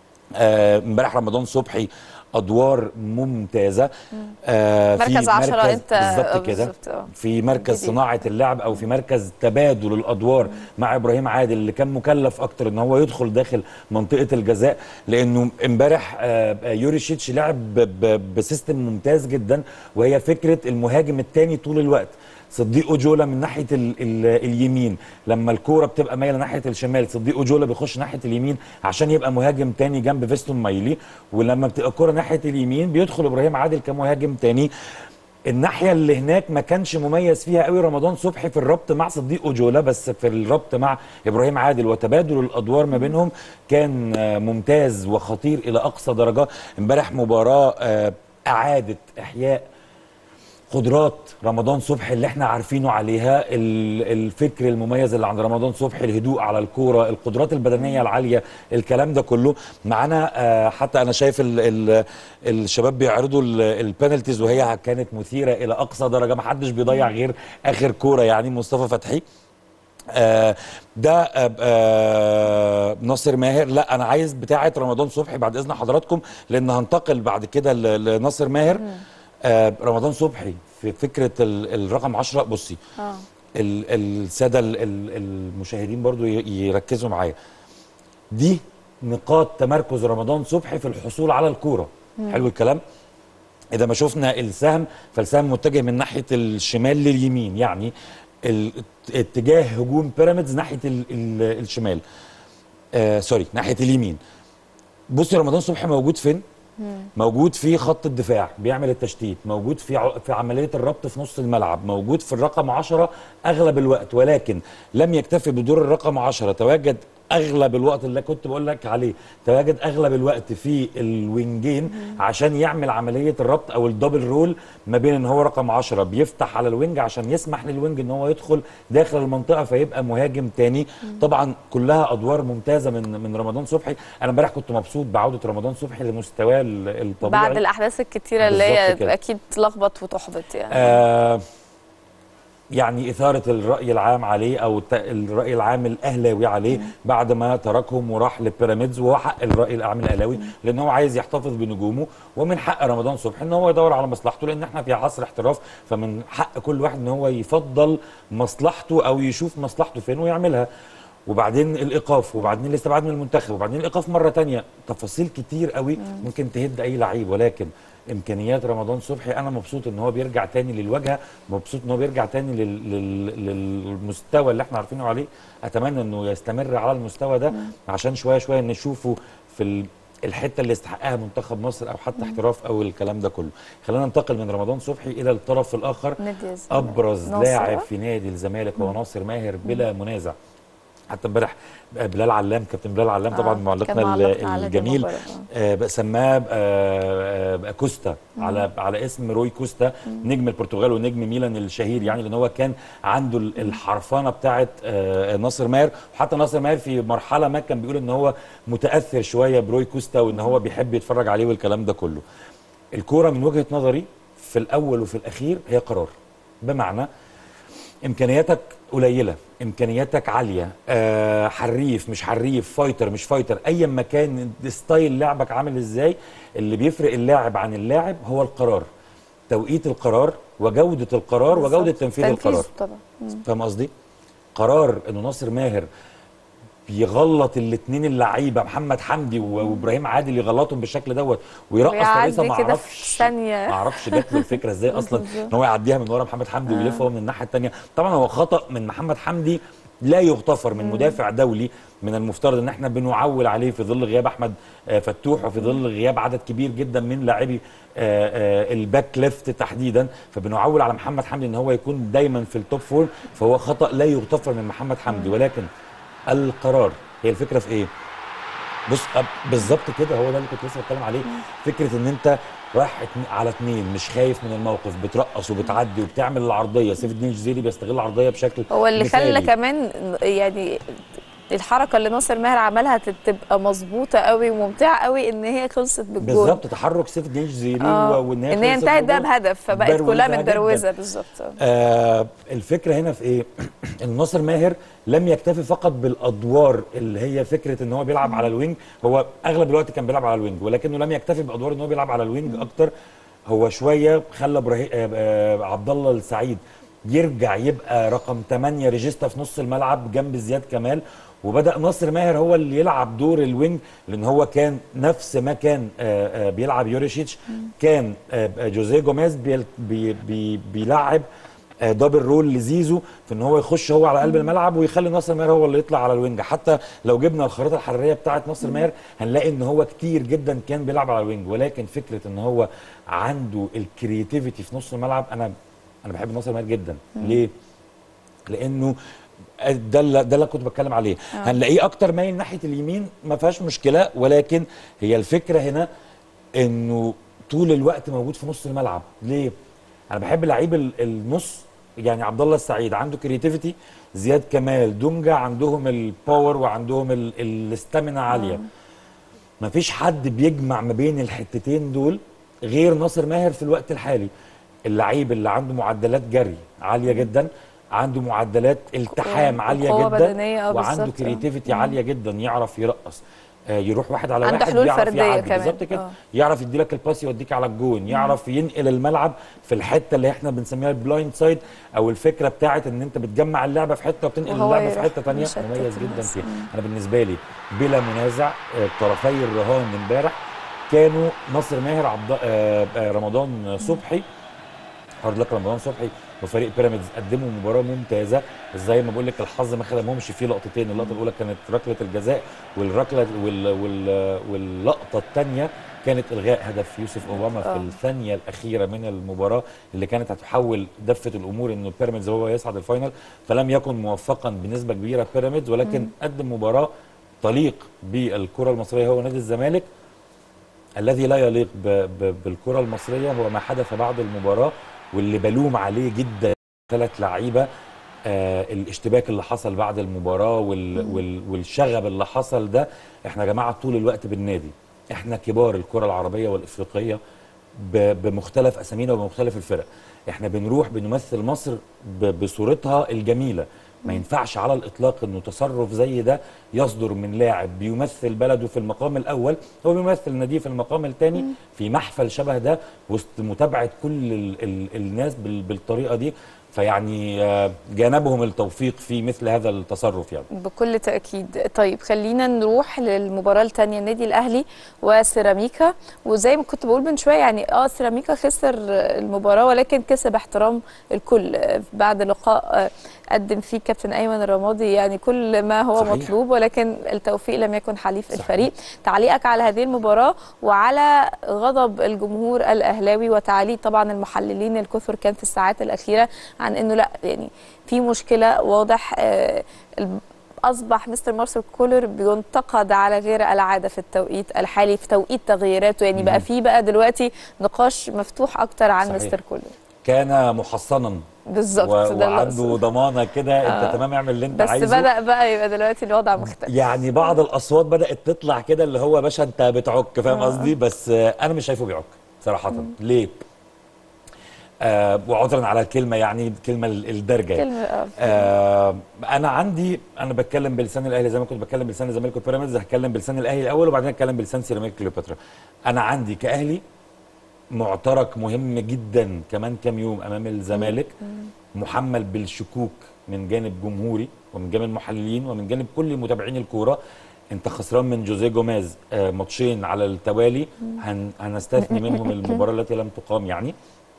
امبارح آه رمضان صبحي ادوار ممتازه آه في مركز 10 انت بالظبط كده في مركز جديد. صناعه اللعب او في مركز تبادل الادوار مم. مع ابراهيم عادل اللي كان مكلف اكتر ان هو يدخل داخل منطقه الجزاء لانه امبارح آه يوريشيتش لعب بسيستم ممتاز جدا وهي فكره المهاجم الثاني طول الوقت صديق اوجولا من ناحيه ال ال اليمين لما الكوره بتبقى مايله ناحيه الشمال صديق اوجولا بيخش ناحيه اليمين عشان يبقى مهاجم تاني جنب فيستون مايلي ولما بتبقى الكوره ناحيه اليمين بيدخل ابراهيم عادل كمهاجم تاني الناحيه اللي هناك ما كانش مميز فيها قوي رمضان صبحي في الربط مع صديق اوجولا بس في الربط مع ابراهيم عادل وتبادل الادوار ما بينهم كان ممتاز وخطير الى اقصى درجه امبارح مباراه اعاده احياء قدرات رمضان صبحي اللي احنا عارفينه عليها الفكر المميز اللي عند رمضان صبحي الهدوء على الكوره القدرات البدنيه العاليه الكلام ده كله معانا حتى انا شايف ال ال الشباب بيعرضوا البنالتيز وهي كانت مثيره الى اقصى درجه ما حدش بيضيع غير اخر كوره يعني مصطفى فتحي آه ده آه آه ناصر ماهر لا انا عايز بتاعه رمضان صبحي بعد اذن حضراتكم لان هنتقل بعد كده لناصر ماهر آه رمضان صبحي في فكره الرقم 10 بصي آه. الساده المشاهدين برضو يركزوا معايا دي نقاط تمركز رمضان صبحي في الحصول على الكوره حلو الكلام اذا ما شفنا السهم فالسهم متجه من ناحيه الشمال لليمين يعني اتجاه هجوم بيراميدز ناحيه ال ال الشمال آه سوري ناحيه اليمين بصي رمضان صبحي موجود فين موجود في خط الدفاع بيعمل التشتيت موجود في في عمليه الربط في نص الملعب موجود في الرقم 10 اغلب الوقت ولكن لم يكتفي بدور الرقم 10 تواجد اغلب الوقت اللي كنت بقول لك عليه تواجد اغلب الوقت في الوينجين عشان يعمل عمليه الربط او الدبل رول ما بين ان هو رقم 10 بيفتح على الوينج عشان يسمح للوينج ان هو يدخل داخل المنطقه فيبقى مهاجم تاني طبعا كلها ادوار ممتازه من من رمضان صبحي انا امبارح كنت مبسوط بعوده رمضان صبحي لمستواه ال- الطبيعي بعد الاحداث الكتيره اللي هي بالظبط كده. اكيد تلخبط وتحبط يعني آه يعني إثارة الرأي العام عليه أو الت- الرأي العام الأهلاوي عليه بعد ما تركهم وراح للبيراميدز وهو حق الرأي العام الأهلاوي لأن هو عايز يحتفظ بنجومه ومن حق رمضان صبحي إن هو يدور على مصلحته لأن إحنا في عصر احتراف فمن حق كل واحد إن هو يفضل مصلحته أو يشوف مصلحته فين ويعملها وبعدين الايقاف وبعدين الاستبعاد من المنتخب وبعدين الايقاف مره تانية تفاصيل كتير قوي ممكن تهد اي لعيب ولكن امكانيات رمضان صبحي انا مبسوط ان هو بيرجع تاني للواجهه مبسوط ان هو بيرجع تاني لل... لل... للمستوى اللي احنا عارفينه عليه اتمنى انه يستمر على المستوى ده عشان شويه شويه نشوفه في ال... الحته اللي يستحقها منتخب مصر او حتى احتراف او الكلام ده كله خلينا ننتقل من رمضان صبحي الى الطرف الاخر نادي الزمالك. ابرز ناصر. لاعب في نادي الزمالك هو ناصر ماهر بلا منازع حتى امبارح بلال علام كابتن بلال علام طبعا كان معلقنا معلقنا على دي الجميل المباراة. آه، بقى سماه آه، آه، كوستا على على اسم روي كوستا نجم البرتغال ونجم ميلان الشهير يعني لان هو كان عنده ال- الحرفنه بتاعه آه، ناصر ماهر وحتى ناصر ماهر في مرحله ما كان بيقول ان هو متاثر شويه بروي كوستا وان هو بيحب يتفرج عليه والكلام ده كله الكوره من وجهه نظري في الاول وفي الاخير هي قرار بمعنى امكانياتك قليله امكانياتك عاليه آه حريف مش حريف فايتر مش فايتر ايا ما كان ستايل لعبك عامل ازاي اللي بيفرق اللاعب عن اللاعب هو القرار توقيت القرار وجوده القرار وجوده بالظبط. تنفيذ القرار طبعا مم. فاهم قصدي قرار انه ناصر ماهر بيغلط الاثنين اللعيبه محمد حمدي و- وابراهيم عادل يغلطهم بالشكل دوت ويرقص ويعدي فريسه ما كده اعرفش في ثانيه ما اعرفش جات له الفكره ازاي اصلا بالظبط. ان هو يعديها من ورا محمد حمدي ويلف هو من الناحيه الثانيه طبعا هو خطا من محمد حمدي لا يغتفر من مدافع دولي من المفترض ان احنا بنعول عليه في ظل غياب احمد آه، فتوح وفي ظل غياب عدد كبير جدا من لاعبي آه، آه، الباك ليفت تحديدا فبنعول على محمد حمدي ان هو يكون دايما في التوب فور فهو خطا لا يغتفر من محمد حمدي ولكن القرار هي الفكره في ايه؟ بص أب- بالظبط كده هو ده اللي كنت لسه بتكلم عليه فكره ان انت رايح اتن- على اتنين مش خايف من الموقف بترقص وبتعدي وبتعمل العرضيه سيف الدين الجزيري بيستغل العرضيه بشكل هو اللي خلى مثالي. كمان يعني الحركه اللي ناصر ماهر عملها تت- تبقى مظبوطه قوي وممتعه قوي ان هي خلصت بالجول بالظبط تحرك سيف الدين الجزيري آه، و- وان هي ان هي خلصت انتهت بقى بالجول. بهدف فبقت كلها متبروزة متبروزه جداً. بالظبط آه. آه الفكره هنا في ايه؟ ان ناصر ماهر لم يكتفي فقط بالادوار اللي هي فكره ان هو بيلعب على الوينج هو اغلب الوقت كان بيلعب على الوينج ولكنه لم يكتفي بادوار ان هو بيلعب على الوينج اكتر هو شويه خلى ابراهيم آه آه عبد الله السعيد يرجع يبقى رقم 8 ريجيستا في نص الملعب جنب زياد كمال وبدا ناصر ماهر هو اللي يلعب دور الوينج لان هو كان نفس ما كان آه، آه، بيلعب يوريشيتش كان آه، آه، جوزيه جوميز بيل- بي بي بيلعب آه، دبل رول لزيزو في ان هو يخش هو على قلب الملعب ويخلي ناصر ماهر هو اللي يطلع على الوينج حتى لو جبنا الخريطه الحراريه بتاعه ناصر ماهر هنلاقي ان هو كتير جدا كان بيلعب على الوينج ولكن فكره ان هو عنده الكرياتيفيتي في نص الملعب انا انا بحب ناصر ماهر جدا ليه لانه ده اللي ده اللي كنت بتكلم عليه آه. هنلاقيه اكتر مايل ناحيه اليمين ما فيهاش مشكله ولكن هي الفكره هنا انه طول الوقت موجود في نص الملعب ليه انا بحب لعيب ال- النص يعني عبد الله السعيد عنده كرياتيفيتي زياد كمال دونجا عندهم الباور وعندهم ال- الاستامينا عاليه ما فيش حد بيجمع ما بين الحتتين دول غير ناصر ماهر في الوقت الحالي اللعيب اللي عنده معدلات جري عاليه جدا عنده معدلات التحام عاليه قوة جدا بدنية، آه، وعنده بالظبط، آه. كرياتيفيتي عاليه جدا يعرف يرقص آه، يروح واحد على عنده واحد حلول يعرف فردية يعدي كمان، بالظبط كده آه. يعرف يدي لك الباس يوديك على الجون يعرف ينقل الملعب في الحته اللي احنا بنسميها البلايند سايد او الفكره بتاعت ان انت بتجمع اللعبه في حته وبتنقل وهو اللعبه في يروح حته ثانيه مشتت مميز جدا الناس. فيها مم. انا بالنسبه لي بلا منازع آه، طرفي الرهان امبارح كانوا ناصر ماهر عبد آه، آه، رمضان صبحي هارد لك رمضان صبحي وفريق بيراميدز قدموا مباراه ممتازه زي ما بقول لك الحظ ما خدمهمش في لقطتين اللقطه الاولى كانت ركله الجزاء والركله وال وال واللقطه الثانيه كانت الغاء هدف يوسف اوباما في آه. الثانيه الاخيره من المباراه اللي كانت هتحول دفه الامور انه بيراميدز هو يصعد الفاينل فلم يكن موفقا بنسبه كبيره بيراميدز ولكن مم. قدم مباراه تليق بالكره المصريه هو نادي الزمالك الذي لا يليق ب ب بالكره المصريه هو ما حدث بعد المباراه واللي بلوم عليه جدا ثلاث لعيبه آه الاشتباك اللي حصل بعد المباراه وال وال والشغب اللي حصل ده احنا يا جماعه طول الوقت بالنادي احنا كبار الكره العربيه والافريقيه ب- بمختلف اسامينا وبمختلف الفرق احنا بنروح بنمثل مصر ب- بصورتها الجميله ما ينفعش على الاطلاق انه تصرف زي ده يصدر من لاعب بيمثل بلده في المقام الاول هو بيمثل ناديه في المقام الثاني في محفل شبه ده وسط متابعه كل ال ال الناس بال بالطريقه دي فيعني آه، جانبهم التوفيق في مثل هذا التصرف يعني بكل تأكيد طيب خلينا نروح للمباراة الثانية النادي الأهلي وسيراميكا وزي ما كنت بقول من شوية يعني اه سيراميكا خسر المباراة ولكن كسب احترام الكل آه، بعد لقاء آه، قدم فيه كابتن أيمن الرمادي يعني كل ما هو صحيح. مطلوب ولكن التوفيق لم يكن حليف الفريق تعليقك على هذه المباراة وعلى غضب الجمهور الأهلاوي وتعليق طبعا المحللين الكثر كان في الساعات الأخيرة عن أنه لا يعني في مشكلة واضح آه، الب- اصبح مستر مارسيل كولر بينتقد على غير العاده في التوقيت الحالي في توقيت تغييراته يعني بقى مم. في بقى دلوقتي نقاش مفتوح اكتر عن صحيح. مستر كولر كان محصنا بالظبط و- ده اللي وعنده أقصده. ضمانه كده انت آه. تمام اعمل اللي انت بس عايزه بدا بقى يبقى دلوقتي الوضع مختلف يعني بعض الاصوات بدات تطلع كده اللي هو باشا انت بتعك فاهم آه. قصدي بس آه، انا مش شايفه بيعك صراحه ليه آه وعذرا على الكلمه يعني الكلمه ال- الدارجه يعني. كلمه آه. آه انا عندي انا بتكلم بلسان الاهلي زي ما كنت بتكلم بلسان الزمالك وبيراميدز هتكلم بلسان الاهلي الاول وبعدين اتكلم بلسان سيراميكا كليوباترا انا عندي كاهلي معترك مهم جدا كمان كام يوم امام الزمالك محمل بالشكوك من جانب جمهوري ومن جانب المحللين ومن جانب كل متابعين الكوره انت خسران من جوزيه جوميز آه، ماتشين على التوالي هن هنستثني منهم المباراه التي لم تقام يعني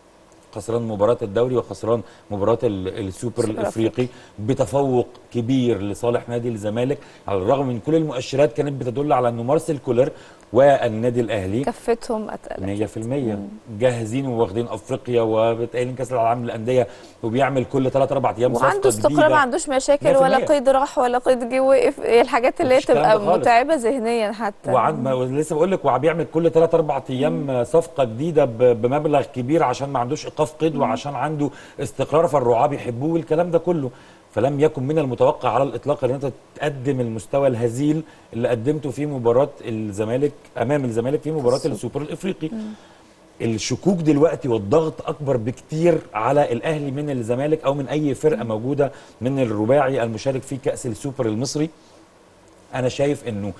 خسران مباراة الدوري وخسران مباراة ال- السوبر السوبر الافريقي بتفوق كبير لصالح نادي الزمالك على الرغم من كل المؤشرات كانت بتدل على انه مارسيل كولر والنادي الاهلي كفتهم اتقل 100% جاهزين وواخدين افريقيا وبتقالين كاس العالم للانديه وبيعمل كل 3 4 ايام وعنده صفقه استقرار جديده ما عندوش مشاكل ولا 100%. قيد راح ولا قيد جه وقف إيه الحاجات اللي هي مفيش الكلام تبقى ده خالص. متعبه ذهنيا حتى وعن ما لسه بقول لك وبيعمل كل 3 4 ايام صفقه جديده ب- بمبلغ كبير عشان ما عندوش ايقاف قيد وعشان عنده استقرار فالرعاه بيحبوه والكلام ده كله فلم يكن من المتوقع على الاطلاق ان انت تقدم المستوى الهزيل اللي قدمته في مباراه الزمالك امام الزمالك في مباراه السوبر الافريقي الشكوك دلوقتي والضغط اكبر بكتير على الاهلي من الزمالك او من اي فرقه موجوده من الرباعي المشارك في كاس السوبر المصري انا شايف انه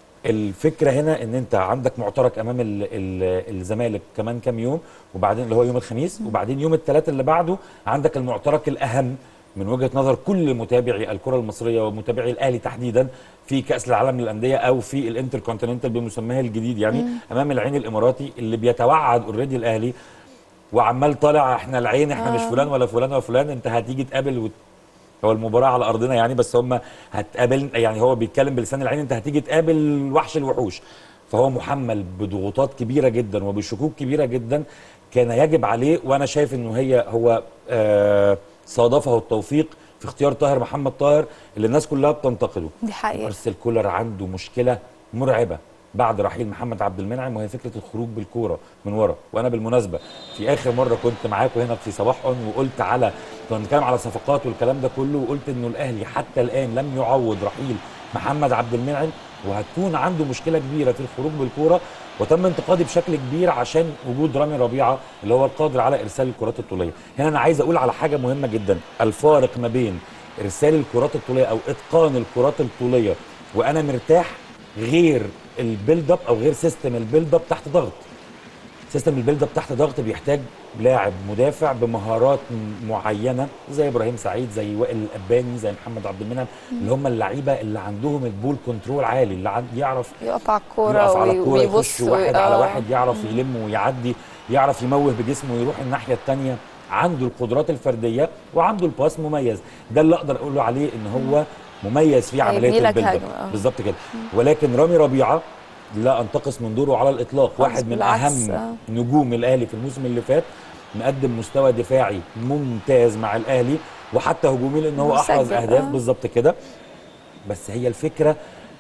الفكره هنا ان انت عندك معترك امام ال ال الزمالك كمان كام يوم وبعدين اللي هو يوم الخميس وبعدين يوم الثلاث اللي بعده عندك المعترك الاهم من وجهه نظر كل متابعي الكره المصريه ومتابعي الاهلي تحديدا في كاس العالم للانديه او في الانتر كونتيننتال بمسماه الجديد يعني مم. امام العين الاماراتي اللي بيتوعد اوريدي الاهلي وعمال طالع احنا العين احنا آه. مش فلان ولا فلان ولا فلان انت هتيجي تقابل وت... هو المباراه على ارضنا يعني بس هم هتقابل يعني هو بيتكلم بلسان العين انت هتيجي تقابل وحش الوحوش فهو محمل بضغوطات كبيره جدا وبشكوك كبيره جدا كان يجب عليه وانا شايف انه هي هو آه صادفه التوفيق في اختيار طاهر محمد طاهر اللي الناس كلها بتنتقده دي حقيقه مارسيل كولر عنده مشكله مرعبه بعد رحيل محمد عبد المنعم وهي فكره الخروج بالكوره من ورا وانا بالمناسبه في اخر مره كنت معاكم هنا في صباح اون وقلت على كنا بنتكلم على صفقات والكلام ده كله وقلت انه الاهلي حتى الان لم يعوض رحيل محمد عبد المنعم وهتكون عنده مشكله كبيره في الخروج بالكوره وتم انتقادي بشكل كبير عشان وجود رامي ربيعه اللي هو القادر على ارسال الكرات الطوليه هنا انا عايز اقول على حاجه مهمه جدا الفارق ما بين ارسال الكرات الطوليه او اتقان الكرات الطوليه وانا مرتاح غير البيلد اب او غير سيستم البيلد اب تحت ضغط سيستم البيلد اب تحت ضغط بيحتاج لاعب مدافع بمهارات م- معينه زي ابراهيم سعيد زي وائل الاباني زي محمد عبد المنعم اللي هم اللعيبه اللي عندهم البول كنترول عالي اللي عن- يعرف يقف على الكوره يقف على وي- الكوره ويبص يخش واحد على آه. واحد يعرف يلم ويعدي يعرف يموه بجسمه ويروح الناحيه الثانيه عنده القدرات الفرديه وعنده الباس مميز ده اللي اقدر اقول له عليه ان هو مميز في هيبني عمليه لك البيلد اب هجمة، آه. بالظبط كده ولكن رامي ربيعه لا انتقص من دوره على الاطلاق واحد من بالعكس، اهم آه. نجوم الاهلي في الموسم اللي فات مقدم مستوى دفاعي ممتاز مع الاهلي وحتى هجومي لان هو احرز مسجل، اهداف آه. بالظبط كده بس هي الفكره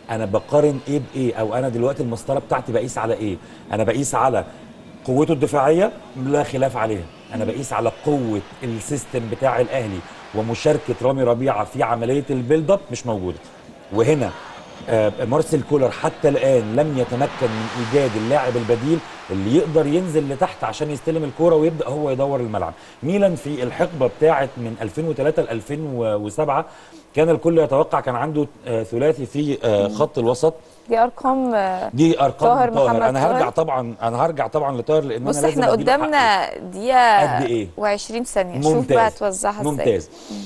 انا بقارن ايه بايه او انا دلوقتي المسطره بتاعتي بقيس على ايه انا بقيس على قوته الدفاعيه لا خلاف عليها انا بقيس على قوه السيستم بتاع الاهلي ومشاركه رامي ربيعه في عمليه البيلد اب مش موجوده وهنا آه، مارسيل كولر حتى الان لم يتمكن من ايجاد اللاعب البديل اللي يقدر ينزل لتحت عشان يستلم الكوره ويبدا هو يدور الملعب ميلان في الحقبه بتاعه من 2003 ل 2007 كان الكل يتوقع كان عنده آه، ثلاثي في آه، خط الوسط دي ارقام آه، دي ارقام طاهر طاهر, محمد انا هرجع طاهر. طبعا انا هرجع طبعا لطاهر لان بص انا لازم احنا أديله حقه. قدامنا دقيقه قد إيه؟ و20 ثانيه شوف ممتاز بقى توزعها ازاي ممتاز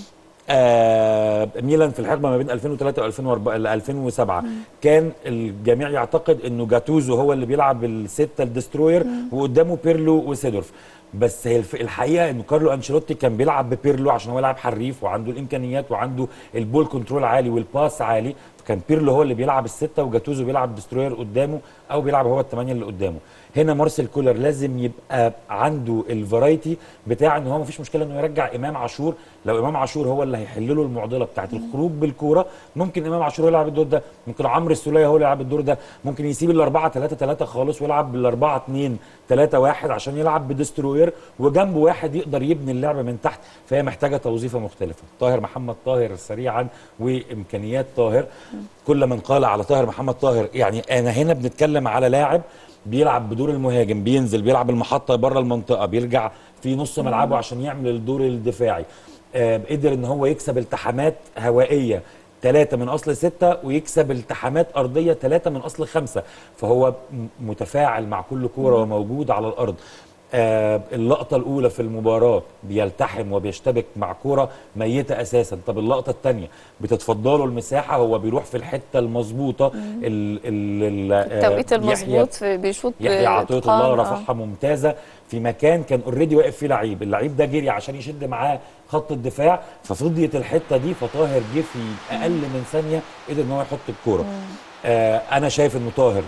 آه ميلان في الحقبه ما بين 2003 و2004 ل 2007 كان الجميع يعتقد انه جاتوزو هو اللي بيلعب السته الدستروير وقدامه بيرلو وسيدورف بس هي الف- الحقيقه انه كارلو انشيلوتي كان بيلعب ببيرلو عشان هو لاعب حريف وعنده الامكانيات وعنده البول كنترول عالي والباس عالي فكان بيرلو هو اللي بيلعب السته وجاتوزو بيلعب دستروير قدامه او بيلعب هو الثمانيه اللي قدامه هنا مارسيل كولر لازم يبقى عنده الفرايتي بتاع ان هو مفيش مشكله انه يرجع امام عاشور لو امام عاشور هو اللي هيحل له المعضله بتاعت الخروج بالكوره ممكن امام عاشور يلعب الدور ده ممكن عمرو السوليه هو اللي يلعب الدور ده ممكن يسيب الاربعه 3 3 خالص ويلعب بالاربعه 2 3 1 عشان يلعب بدستروير وجنبه واحد يقدر يبني اللعبه من تحت فهي محتاجه توظيفه مختلفه طاهر محمد طاهر سريعا وامكانيات طاهر كل من قال على طاهر محمد طاهر يعني انا هنا بنتكلم على لاعب بيلعب بدور المهاجم بينزل بيلعب المحطه بره المنطقه بيرجع في نص ملعبه عشان يعمل الدور الدفاعي آه قدر ان هو يكسب التحامات هوائيه ثلاثة من أصل ستة ويكسب التحامات أرضية ثلاثة من أصل خمسة فهو م- متفاعل مع كل كورة وموجود على الأرض آه اللقطة الأولى في المباراة بيلتحم وبيشتبك مع كرة ميتة أساسا طب اللقطة الثانية بتتفضله المساحة هو بيروح في الحتة المظبوطة ال- ال- ال- آه، التوقيت يحيى- المظبوط في- بيشوط يحيى عطيه بإتقان، الله آه. رفعها ممتازه في مكان كان اوريدي واقف فيه لعيب اللعيب ده جري عشان يشد معاه خط الدفاع ففضيت الحته دي فطاهر جه في اقل من ثانيه قدر ان هو يحط الكوره آه انا شايف انه طاهر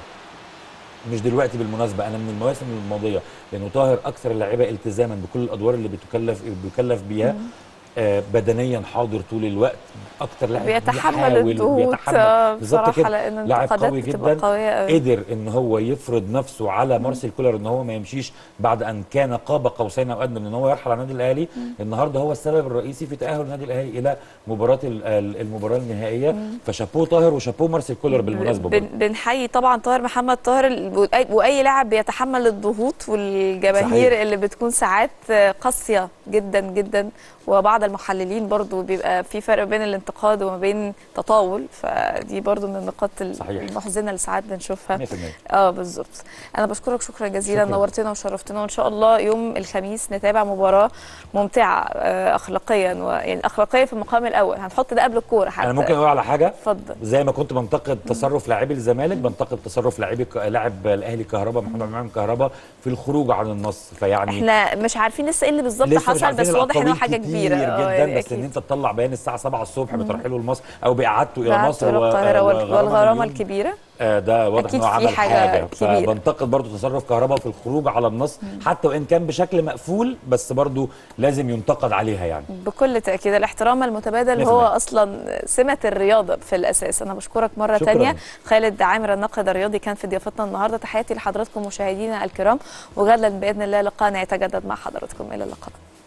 مش دلوقتي بالمناسبه انا من المواسم الماضيه لانه طاهر اكثر اللعيبه التزاما بكل الادوار اللي بتكلف بيكلف بيها آه بدنيا حاضر طول الوقت اكتر لاعب بيتحمل بيحاول الضغوط، وبيتحمل آه، بالظبط بصراحة كده لأن لاعب الانتقادات قوي بتبقى جدا قوية قوي. قدر ان هو يفرض نفسه على مارسيل كولر ان هو ما يمشيش بعد ان كان قاب قوسين او ادنى من ان هو يرحل عن النادي الاهلي النهارده هو السبب الرئيسي في تاهل النادي الاهلي الى مباراه ال- ال- المباراه النهائيه فشابوه طاهر وشابوه مارسيل كولر بالمناسبه بن- برضه بنحيي طبعا طاهر محمد طاهر ال- وأي- واي لاعب بيتحمل الضغوط والجماهير صحيح. اللي بتكون ساعات قاسيه جدا جدا وبعض المحللين برضو بيبقى في فرق بين الانتقاد وما بين تطاول فدي برضو من النقاط ال- صحيح. المحزنه اللي ساعات بنشوفها 100% اه بالظبط انا بشكرك شكرا جزيلا شكراً. نورتنا وشرفتنا وان شاء الله يوم الخميس نتابع مباراه ممتعه آه، اخلاقيا و... يعني اخلاقيا في المقام الاول هنحط ده قبل الكوره حتى انا ممكن اقول على حاجه اتفضل زي ما كنت بنتقد تصرف لاعبي الزمالك بنتقد تصرف لاعبي ك- لاعب الاهلي كهربا محمد عمام كهربا في الخروج عن النص فيعني احنا مش عارفين لسه ايه اللي بالظبط لسه مش حصل عارفين بس واضح ان هو الأقاويل حاجه كتير كبيره آه، جدا يعني بس ان أكيد. انت تطلع بيان الساعه 7 الصبح بترحيله لمصر او باعادته الى بعد مصر إلى و- القاهره وال- وغرامة والغرامه مليون. الكبيره آه، ده واضح أكيد ان هو في عمل حاجة حاجه كبيرة. فبنتقد برضو تصرف كهربا في الخروج على النص حتى وان كان بشكل مقفول بس برضو لازم ينتقد عليها يعني بكل تاكيد الاحترام المتبادل هو 100%. اصلا سمه الرياضه في الاساس انا بشكرك مره شكراً. تانية خالد عامر الناقد الرياضي كان في ضيافتنا النهارده تحياتي لحضراتكم مشاهدينا الكرام وغدا باذن الله لقاءنا يتجدد مع حضراتكم الى اللقاء